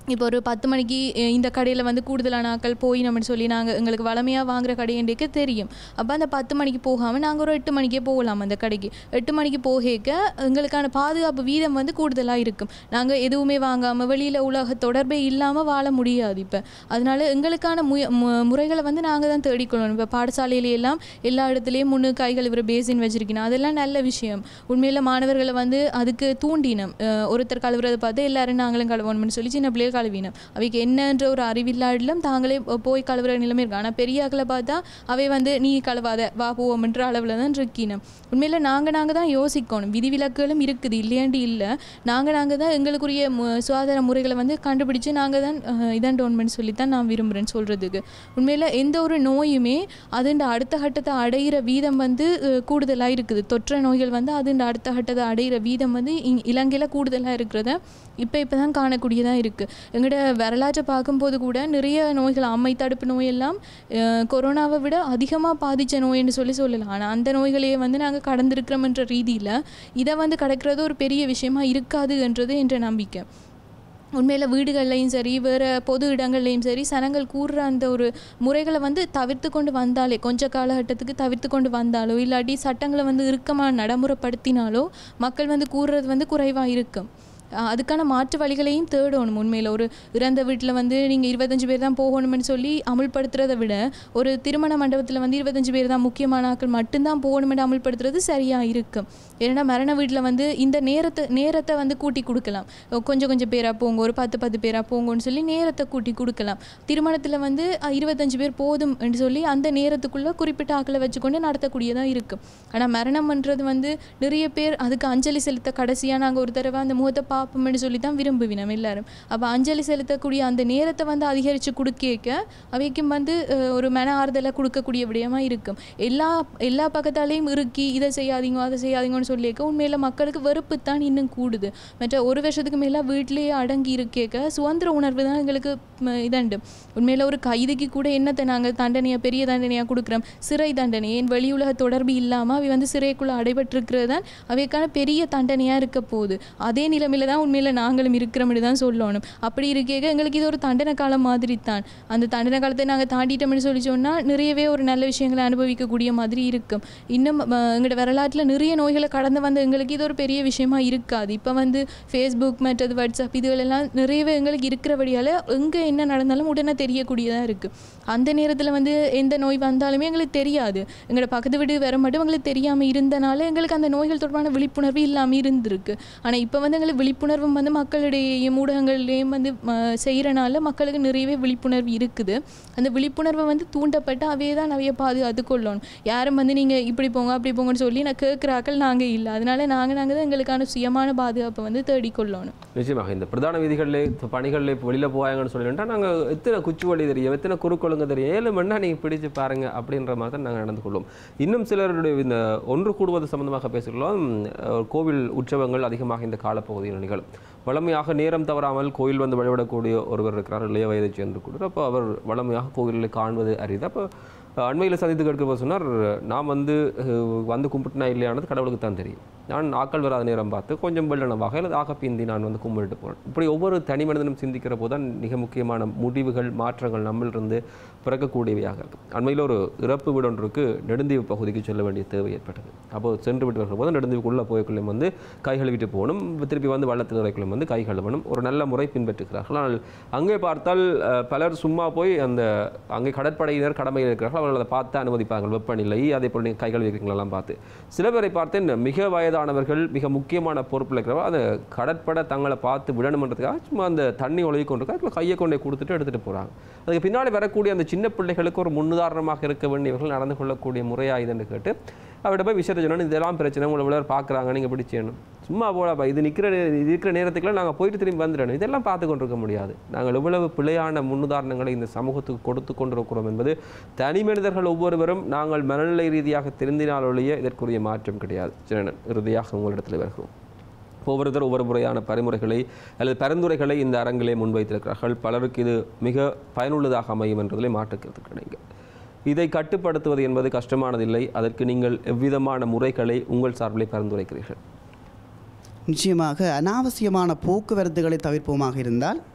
இப்போ ஒரு பத்து மணிக்கு அஹ், இந்த கடையில் வந்து கூடுதலான ஆட்கள் போய் நம்ம சொல்லி நாங்கள் எங்களுக்கு வளமையாக வாங்குற கடையன்றைக்கு தெரியும் அப்போ அந்த பத்து மணிக்கு போகாமல் நாங்கள் ஒரு எட்டு மணிக்கே போகலாம் அந்த கடைக்கு எட்டு மணிக்கு போகேக்க எங்களுக்கான பாதுகாப்பு வீதம் வந்து கூடுதலாக இருக்கும் நாங்கள் எதுவுமே வாங்காமல் வெளியில் உலக தொடர்பே இல்லாமல் வாழ முடியாது இப்போ அதனால எங்களுக்கான முய மு- முறைகளை வந்து நாங்கள் தான் தேடிக்கொள்ளணும் இப்போ பாடசாலையில எல்லாம் எல்லா இடத்துலையும் முன்னு கை கழுவுற பேசின் வச்சிருக்கணும் அதெல்லாம் நல்ல விஷயம் உண்மையில் மாணவர்களை வந்து அதுக்கு தூண்டினம் அஹ் ஒருத்தர் கழுவுறதை பார்த்து எல்லாரும் நாங்களும் கழுவணும்னு சொல்லி சின்ன பிள்ளைகள் கழுவினம் அவைக்கு என்னன்ற ஒரு அறிவில்லாடிலும் தாங்களே போ- போய் கழுவுற நிலைமை இருக்கு ஆனால் பெரிய ஆக்களை பார்த்தா அவை வந்து நீ கழுவாத வா போவோம்ன்ற அளவில் தான் இருக்கினோம் உண்மையில் நாங்கள் நாங்கள் தான் யோசிக்கணும் விதிவிலக்குகளும் இருக்குது இல்லையாண்டி இல்லை நாங்கள் நாங்கள் தான் எங்களுக்குரிய மு- சுகாதார முறைகளை வந்து கண்டுபிடிச்சு நாங்கள் தான் அஹ், இதான் டோன்மெண்ட் சொல்லி தான் நான் விரும்புகிறேன்னு சொல்கிறதுக்கு உண்மையில் எந்த ஒரு நோயுமே அதுண்ட அடுத்த கட்டத்தை அடையிற வீதம் வந்து கூடுதலாக இருக்குது தொற்ற நோய்கள் வந்து அதுண்ட அடுத்த கட்டத்தை அடையிற வீதம் வந்து இங் இலங்கையில் கூடுதலாக இருக்கிறத இப்போ இப்போ தான் காணக்கூடியதாக இருக்குது எங்களோட வரலாற்றை பார்க்கும்போது கூட நிறைய நோய்கள் அம்மை தடுப்பு நோயெல்லாம் அஹ், கொரோனாவை விட அதிகமாக பாதித்த நோய்னு சொல்லி சொல்லலாம் ஆனால் அந்த நோய்களையே வந்து நாங்கள் கடந்திருக்கிறோம்ன்ற ரீதியில் இதை வந்து கடக்கிறது ஒரு பெரிய விஷயமா இருக்காதுன்றது என்ற நம்பிக்கை உண்மையில் வீடுகள்லையும் சரி வேறு பொது இடங்கள்லையும் சரி சனங்கள் கூறுற அந்த ஒரு முறைகளை வந்து தவிர்த்து கொண்டு வந்தாலே கொஞ்ச காலகட்டத்துக்கு தவிர்த்து கொண்டு வந்தாலோ இல்லாட்டி சட்டங்களை வந்து இறுக்கமாக நடைமுறைப்படுத்தினாலோ மக்கள் வந்து கூறுறது வந்து குறைவாக இருக்கும் அஹ் அதுக்கான மாற்று வழிகளையும் தேடணும் உண்மையில் ஒரு இறந்த வீட்டில் வந்து நீங்கள் இருபத்தஞ்சு பேர் தான் போகணும்னு சொல்லி அமுல்படுத்துறதை விட ஒரு திருமண மண்டபத்தில் வந்து இருபத்தஞ்சு பேர் தான் முக்கியமான ஆட்கள் மட்டும்தான் போகணும்னு அமுல்படுத்துறது சரியாக இருக்கும் ஏன்னா மரண வீட்டில் வந்து இந்த நேரத்தை நேரத்தை வந்து கூட்டி கொடுக்கலாம் கொஞ்சம் கொஞ்சம் பேராக போங்க ஒரு பத்து பத்து பேராக போங்கன்னு சொல்லி நேரத்தை கூட்டி கொடுக்கலாம் திருமணத்தில் வந்து அஹ், இருபத்தஞ்சு பேர் போதும் என்று சொல்லி அந்த நேரத்துக்குள்ளே குறிப்பிட்ட ஆட்களை வச்சுக்கொண்டு நடத்தக்கூடியதாக இருக்கும் ஆனால் மரணம்ன்றது வந்து நிறைய பேர் அதுக்கு அஞ்சலி செலுத்த கடைசியாக நாங்கள் ஒரு தடவை அந்த முகத்தை பார்ப்போம்னு சொல்லி தான் விரும்புவினோம் எல்லாரும் அப்போ அஞ்சலி செலுத்தக்கூடிய அந்த நேரத்தை வந்து அதிகரித்து கொடுக்க அவைக்கும் வந்து அஹ், ஒரு மன ஆறுதலை கொடுக்கக்கூடிய விடயமாக இருக்கும் எல்லா எல்லா பக்கத்தாலேயும் இறுக்கி இதை செய்யாதீங்க அதை செய்யாதீங்கன்னு சொல்லியிருக்க உண்மையில் மக்களுக்கு வெறுப்பு தான் இன்னும் கூடுது மற்ற ஒரு வருஷத்துக்கு மேலே வீட்டிலேயே அடங்கி இருக்கேக்க சுதந்திர உணர்வு தான் எங்களுக்கு ம, இதண்டு உண்மையில் ஒரு கைதிக்கு கூட என்னத்தை நாங்கள் தண்டனையாக பெரிய தண்டனையாக கொடுக்குறோம் சிறை தண்டனை ஏன் வெளியுலக தொடர்பு இல்லாமல் அவை வந்து சிறைக்குள்ளே அடைபட்டிருக்கிறது தான் அவைக்கான பெரிய தண்டனையாக இருக்க போகுது அதே நிலைமையில தான் உண்மையில் நாங்களும் இருக்கிறோம்னு தான் சொல்லணும் அப்படி இருக்கேக்க எங்களுக்கு இது ஒரு தண்டனை காலம் மாதிரி தான் அந்த தண்டனை காலத்தை நாங்கள் தாண்டிட்டோம்னு சொல்லி சொன்னால் நிறையவே ஒரு நல்ல விஷயங்களை அனுபவிக்கக்கூடிய மாதிரி இருக்கும் இன்னும் அஹ், எங்களோட வரலாற்றில் நிறைய நோய்களை கடந்து வந்த எங்களுக்கு இது ஒரு பெரிய விஷயமா இருக்காது இப்போ வந்து ஃபேஸ்புக் மற்றது வாட்ஸ்அப் இதுகளெல்லாம் நிறையவே எங்களுக்கு இருக்கிறபடியால் எங்கே என்ன நடந்தாலும் உடனே தெரியக்கூடியதாக இருக்குது அந்த நேரத்தில் வந்து எந்த நோய் வந்தாலுமே எங்களுக்கு தெரியாது எங்களோட பக்கத்து வீடு வர மட்டும் எங்களுக்கு தெரியாமல் இருந்தனால எங்களுக்கு அந்த நோய்கள் தொடர்பான விழிப்புணர்வு இல்லாமல் இருந்திருக்கு ஆனால் இப்போ வந்து எங்களுக்கு விழிப்புணர்வும் வந்து மக்களிடையேயும் ஊடகங்கள்லேயும் வந்து செய்கிறனால மக்களுக்கு நிறையவே விழிப்புணர்வு இருக்குது அந்த விழிப்புணர்வை வந்து தூண்டப்பட்டு அவையே தான் நிறைய பாதுகாத்து கொள்ளணும் யாரும் வந்து நீங்கள் இப்படி போங்க அப்படி போங்கன்னு சொல்லி நான் கேட்குறாக்கள் நாங்கள் இல்லை அதனால நாங்கள் நாங்கள் தான் எங்களுக்கான சுயமான பாதுகாப்பை வந்து தேடிக்கொள்ளணும் நிச்சயமாக இந்த பிரதான வீதிகளில் பணிகளில் இப்போ வெளியில் போவாங்கன்னு சொல்லிட்டா நாங்கள் எத்தனை குச்சி வழி தெரியும் எத்தனை குறுக்கொழுங்க தெரியும் ஏழு மணி நேரம் நீங்கள் பிடிச்சு பாருங்க அப்படின்ற மாதிரி தான் நாங்கள் நடந்து கொள்வோம் இன்னும் சிலருடைய இந்த ஒன்று கூடுவது சம்பந்தமாக பேசிக்கலாம் அஹ், கோவில் உற்சவங்கள் அதிகமாக இந்த காலப்பகுதியில் நிகழும் வளமையாக நேரம் தவறாமல் கோயில் வந்து வழிபடக்கூடிய ஒருவர் இருக்கிறார் இளைய வயதை சேர்ந்து கூட அப்போ அவர் வளமையாக கோவிலில் காண்பது அரிது அப்போ அண்மையில் சந்தித்து கேட்கிற சொன்னார் நான் வந்து அஹ், வந்து கும்பிட்டுனா இல்லையானது கடவுளுக்கு தான் தெரியும் நான் ஆக்கள் வராத நேரம் பார்த்து கொஞ்சம் வெள்ளனவாக அல்லது ஆக பிந்தி நான் வந்து கும்பிட்டு போனேன் இப்படி ஒவ்வொரு தனி மனிதனும் சிந்திக்கிற போது தான் மிக முக்கியமான முடிவுகள் மாற்றங்கள் நம்மளிருந்து பிறக்கக்கூடியவையாக இருக்கும் அண்மையில் ஒரு இறப்பு வீடு ஒன்றுக்கு நெடுந்தீவு பகுதிக்கு செல்ல வேண்டிய தேவை ஏற்பட்டது அப்போ சென்று விட்டு வருகிற போது நெடுந்தீவுக்குள்ளே போய்க்குள்ளே வந்து கை கழுவிட்டு போகணும் திருப்பி வந்து வள்ளத்தில் இறைக்குள்ளே வந்து கை கழுவணும் ஒரு நல்ல முறை பின்பற்றுகிறார்கள் ஆனால் அங்கே பார்த்தால் அஹ், பலர் சும்மா போய் அந்த அங்கே கடற்படையினர் கடமையில் இருக்கிறார்கள் அவர்கள் அதை பார்த்து அனுமதிப்பார்கள் வெப்பநிலை அதே போல் நீங்கள் கைகள் வைக்கிறீங்களெல்லாம் பார்த்து சில பேரை பார்த்தேன் மிக வயதானவர்கள் மிக முக்கியமான பொறுப்பில் இருக்கிறவங்க அந்த கடற்படை தங்களை பார்த்து விடணுன்றதுக்காக சும்மா அந்த தண்ணி ஒழுகி கொண்டு அதில் கையை கொண்டே கொடுத்துட்டு எடுத்துகிட்டு போகிறாங்க அதுக்கு பின்னாடி வரக்கூடிய அந்த சின்ன பிள்ளைகளுக்கு ஒரு முன்னுதாரணமாக இருக்க வேண்டியவர்கள் நடந்து கொள்ளக்கூடிய முறையாக இதுன்னு கேட்டு அவர்கிட்ட போய் விஷயத்தை சொன்னோம் இதெல்லாம் பிரச்சனை உங்களை விளையாட பார்க்குறாங்க நீங்கள் இப்படி செய்யணும் சும்மா போடாப்பா இது நிற்கிற இது இருக்கிற நேரத்துக்குலாம் நாங்கள் போயிட்டு திரும்பி வந்துடணும் இதெல்லாம் பார்த்து கொண்டிருக்க முடியாது நாங்கள் எவ்வளவு பிழையான முன்னுதாரணங்களை இந்த சமூகத்துக்கு கொடுத்து கொண்டிருக்கிறோம் என்பது தனி மனிதர்கள் ஒவ்வொருவரும் நாங்கள் மனநிலை ரீதியாக திருந்தினால் ஒழிய இதற்குரிய மாற்றம் கிடையாது சிறனன் இறுதியாக உங்களிடத்தில் வருகிறோம் ஒவ்வொருத்தர் ஒவ்வொரு முறையான பரிமுறைகளை அல்லது பரிந்துரைகளை இந்த அரங்கிலே முன்வைத்திருக்கிறார்கள் பலருக்கு இது மிக பயனுள்ளதாக அமையும் என்பதிலே மாற்றுக்கிறது கிடையாது இதை கட்டுப்படுத்துவது என்பது கஷ்டமானதில்லை அதற்கு நீங்கள் எவ்விதமான முறைகளை உங்கள் சார்பிலே பரிந்துரைக்கிறீர்கள் நிச்சயமாக அனாவசியமான போக்குவரத்துகளை தவிர்ப்போமாக இருந்தால்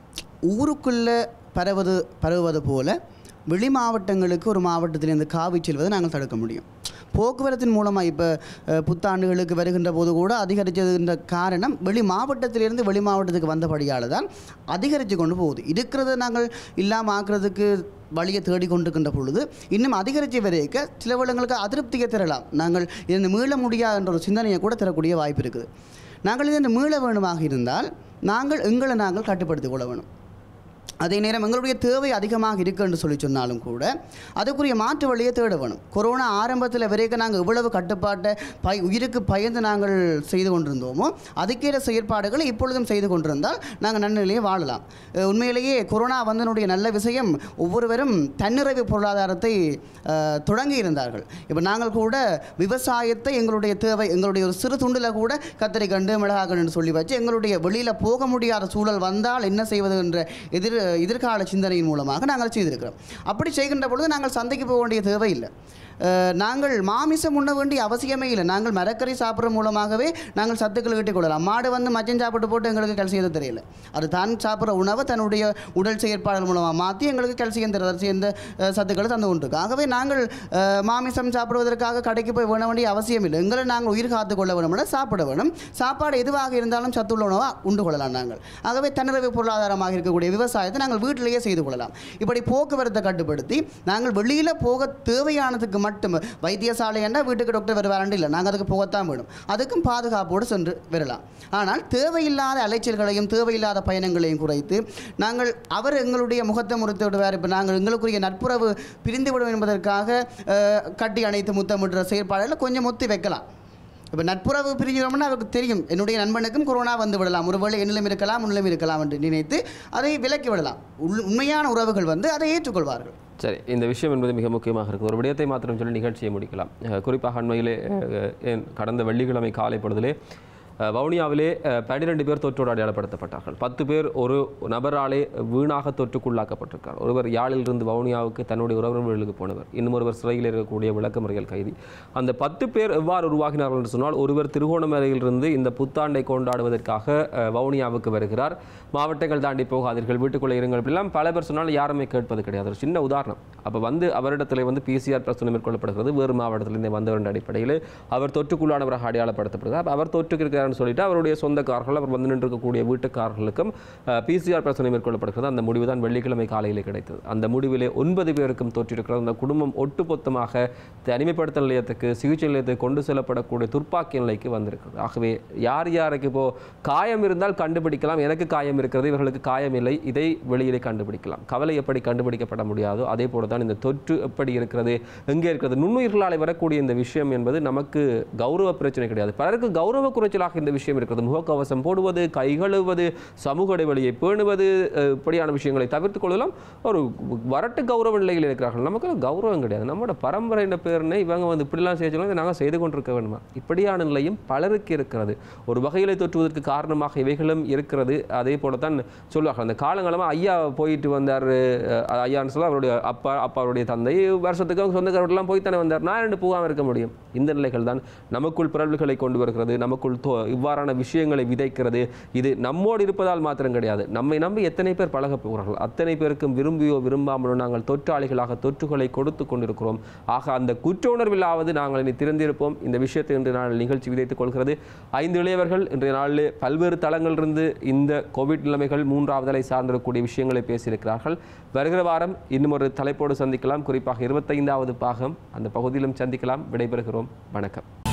ஊருக்குள்ளே பரவது பரவுவது போல வெளி மாவட்டங்களுக்கு ஒரு மாவட்டத்திலிருந்து காவி செல்வதை நாங்கள் தடுக்க முடியும் போக்குவரத்தின் மூலமாக இப்போ புத்தாண்டுகளுக்கு வருகின்ற போது கூட அதிகரிச்சதுன்ற காரணம் வெளி மாவட்டத்திலிருந்து வெளி மாவட்டத்துக்கு வந்தபடியால் தான் அதிகரித்து கொண்டு போகுது இருக்கிறத நாங்கள் இல்லாமல் ஆக்குறதுக்கு வழியை தேடிக்கொண்டிருக்கின்ற பொழுது இன்னும் அதிகரித்து வரைக்க சில வேளங்களுக்கு அதிருப்தியை தரலாம் நாங்கள் இதனை மீள முடியாது என்ற ஒரு சிந்தனையை கூட தரக்கூடிய வாய்ப்பு இருக்குது நாங்கள் இதனை மீள வேணுமாக இருந்தால் நாங்கள் எங்களை நாங்கள் கட்டுப்படுத்திக் கொள்ள வேணும் அதே நேரம் எங்களுடைய தேவை அதிகமாக இருக்கு என்று சொல்லி சொன்னாலும் கூட அதுக்குரிய மாற்று வழியை தேட வேணும் கொரோனா ஆரம்பத்தில் வரைக்கும் நாங்கள் இவ்வளவு கட்டுப்பாட்டை பய உயிருக்கு பயந்து நாங்கள் செய்து கொண்டிருந்தோமோ அதுக்கேற்ற செயற்பாடுகளை இப்பொழுதும் செய்து கொண்டிருந்தால் நாங்கள் நன்னிலையே வாழலாம் அஹ் உண்மையிலேயே கொரோனா வந்தனுடைய நல்ல விஷயம் ஒவ்வொருவரும் தன்னிறைவு பொருளாதாரத்தை அஹ், தொடங்கி இருந்தார்கள் இப்போ நாங்கள் கூட விவசாயத்தை எங்களுடைய தேவை எங்களுடைய ஒரு சிறு துண்டில் கூட கத்தரி கண்டு மிளகா கண்டு சொல்லி வச்சு எங்களுடைய வெளியில் போக முடியாத சூழல் வந்தால் என்ன செய்வது என்ற எதிர் எதிர்கால சிந்தனையின் மூலமாக நாங்கள் செய்திருக்கிறோம் அப்படி செய்கின்ற பொழுது நாங்கள் சந்தைக்கு போக வேண்டிய தேவை இல்லை அஹ், நாங்கள் மாமிசம் உண்ண வேண்டிய அவசியமே இல்லை நாங்கள் மரக்கறி சாப்பிட்ற மூலமாகவே நாங்கள் சத்துக்கள் ஈட்டிக் கொள்ளலாம் மாடு வந்து மச்சம் சாப்பிட்டு போட்டு எங்களுக்கு கல்சியத்தை தெரியல அது தான் சாப்பிட்ற உணவை தன்னுடைய உடல் செயற்பாடுகள் மூலமாக மாற்றி எங்களுக்கு கல்சியம் தர சேர்ந்த அஹ், சத்துக்களை தந்து கொண்டிருக்கு ஆகவே நாங்கள் அஹ், மாமிசம் சாப்பிடுவதற்காக கடைக்கு போய் வேண வேண்டிய அவசியம் இல்லை எங்களை நாங்கள் உயிர் காத்து கொள்ள வேணும்னா சாப்பிட வேணும் சாப்பாடு எதுவாக இருந்தாலும் சத்துள்ள உணவாக உண்டு கொள்ளலாம் நாங்கள் ஆகவே தன்னிறைவு பொருளாதாரமாக இருக்கக்கூடிய விவசாயத்தை நாங்கள் வீட்டிலேயே செய்து கொள்ளலாம் இப்படி போக்குவரத்தை கட்டுப்படுத்தி நாங்கள் வெளியில் போக தேவையானதுக்கு மட்டும் வைத்தியசாலை என்ன வீட்டுக்கு டாக்டர் வருவாரண்டு இல்லை நாங்கள் அதுக்கு போகத்தான் வேணும் அதுக்கும் பாதுகாப்போடு சென்று வரலாம் ஆனால் தேவையில்லாத அலைச்சல்களையும் தேவையில்லாத பயணங்களையும் குறைத்து நாங்கள் அவர் எங்களுடைய முகத்தை முறித்து விடுவார் இப்போ நாங்கள் எங்களுக்குரிய நட்புறவு பிரிந்து விடும் என்பதற்காக அஹ், கட்டி அணைத்து முத்தமிடுற செயற்பாடுகளை கொஞ்சம் ஒத்தி வைக்கலாம் இப்போ நட்புறவு பிரிஞ்சிடும்னா அவருக்கு தெரியும் என்னுடைய நண்பனுக்கும் கொரோனா வந்து விடலாம் ஒருவேளை என்னிலும் இருக்கலாம் உன்னிலும் இருக்கலாம் என்று நினைத்து அதை விலக்கி விடலாம் உள் உண்மையான உறவுகள் வந்து அதை ஏற்றுக்கொள்வார்கள் சரி இந்த விஷயம் என்பது மிக முக்கியமாக இருக்குது ஒரு விடயத்தை மாத்திரம் சொல்லி நிகழ்ச்சியை முடிக்கலாம் அஹ், குறிப்பாக அண்மையிலே அஹ், ஏன் கடந்த வெள்ளிக்கிழமை காலை பொழுதிலே அஹ், வவுனியாவிலே அஹ், பன்னிரண்டு பேர் தொற்றோடு அடையாளப்படுத்தப்பட்டார்கள் பத்து பேர் ஒரு நபராலே வீணாக தொற்றுக்குள்ளாக்கப்பட்டிருக்கார் ஒருவர் யாழிலிருந்து வவுனியாவுக்கு தன்னுடைய உறவினர் வீடுகளுக்கு போனவர் இன்னும் ஒருவர் சிறையில் இருக்கக்கூடிய விளக்கமறியல் கைதி அந்த பத்து பேர் எவ்வாறு உருவாகினார்கள் என்று சொன்னால் ஒருவர் திருகோணமலையிலிருந்து இந்த புத்தாண்டை கொண்டாடுவதற்காக அஹ், வவுனியாவுக்கு வருகிறார் மாவட்டங்கள் தாண்டி போகாதீர்கள் வீட்டுக்குள்ளே இருங்கள் இப்படிலாம் பல பேர் சொன்னாலும் யாருமே கேட்பது கிடையாது ஒரு சின்ன உதாரணம் அப்போ வந்து அவரிடத்தில் வந்து பிசிஆர் பிரச்சனை மேற்கொள்ளப்படுகிறது வேறு மாவட்டத்திலிருந்து வந்தவரின் அடிப்படையில் அவர் தொற்றுக்குள்ளானவராக அடையாளப்படுத்தப்படுகிறார் அப்ப அவர் தொற்றுக்கு இருக்கிறார்னு சொல்லிட்டு அவருடைய சொந்தக்காரர்கள் அவர் வந்து நின்றிருக்கக்கூடிய வீட்டுக்காரர்களுக்கும் பிசிஆர் பிரச்சனை மேற்கொள்ளப்படுகிறது அந்த முடிவு தான் வெள்ளிக்கிழமை காலையில் கிடைத்தது அந்த முடிவிலே ஒன்பது பேருக்கும் தொற்றிருக்கிறது அந்த குடும்பம் ஒட்டுமொத்தமாக தனிமைப்படுத்தல் நிலையத்துக்கு சிகிச்சை நிலையத்துக்கு கொண்டு செல்லப்படக்கூடிய துர்ப்பாக்கிய நிலைக்கு வந்திருக்கிறது ஆகவே யார் யாருக்கு இப்போ காயம் இருந்தால் கண்டுபிடிக்கலாம் எனக்கு காயம் இருக்கிறது இவர்களுக்கு காயம் இல்லை இதை வெளியிலே கண்டுபிடிக்கலாம் கவலை எப்படி கண்டுபிடிக்கப்பட முடியாதோ அதே போல தான் இந்த தொற்று எப்படி இருக்கிறது எங்கே இருக்கிறது நுண்ணுயிர்களால் வரக்கூடிய இந்த விஷயம் என்பது நமக்கு கௌரவ பிரச்சனை கிடையாது பலருக்கு கௌரவ குறைச்சலாக இந்த விஷயம் இருக்கிறது முகக்கவசம் போடுவது கை கழுவுவது சமூக இடைவெளியை பேணுவது அஹ், இப்படியான விஷயங்களை தவிர்த்துக் கொள்ளலாம் ஒரு வரட்டு கௌரவ நிலையில் இருக்கிறார்கள் நமக்கு கௌரவம் கிடையாது நம்மளோட பரம்பரையின் பேர்னே இவங்க வந்து இப்படிலாம் செய்ய சொல்லுவாங்க நாங்கள் செய்து கொண்டிருக்க வேண்டுமா இப்படியான நிலையும் பலருக்கு இருக்கிறது ஒரு வகையிலே தொற்றுவதற்கு காரணமாக இவைகளும் இருக்கிறது அதே போல தான் சொல்லுவார்கள் அந்த காலங்காலமாக ஐயா போயிட்டு வந்தார் அஹ், ஐயான்னு சொல்ல அவருடைய அப்பா அப்பாவுடைய தந்தை வருஷத்துக்கு அவங்க சொந்தக்காரர்கள்லாம் போய் தானே வந்தார் நான் ரெண்டு போகாமல் இருக்க முடியும் இந்த நிலைகள் தான் நமக்குள் பிறழ்வுகளை கொண்டு வருகிறது நமக்குள் தோ இவ்வாறான விஷயங்களை விதைக்கிறது இது நம்மோடு இருப்பதால் மாத்திரம் கிடையாது நம்மை நம்பி எத்தனை பேர் பழக போகிறார்கள் அத்தனை பேருக்கும் விரும்பியோ விரும்பாமலோ நாங்கள் தொற்றாளிகளாக தொற்றுகளை கொடுத்து கொண்டிருக்கிறோம் ஆக அந்த குற்ற உணர்விலாவது நாங்கள் இனி திறந்திருப்போம் இந்த விஷயத்தை இன்று நாள் நிகழ்ச்சி விதைத்துக் கொள்கிறது ஐந்து இளையவர்கள் இன்றைய நாளில் பல்வேறு தளங்களிலிருந்து இந்த கோவிட் நிலைமைகள் மூன்றாவது அலை சார்ந்திருக்கக்கூடிய விஷயங்களை பேசியிருக்கிறார்கள் வருகிற வாரம் இன்னும் ஒரு தலைப்போடு சந்திக்கலாம் குறிப்பாக இருபத்தைந்தாவது பாகம் அந்த பகுதியிலும் சந்திக்கலாம் விடைபெறுகிறோம் வணக்கம்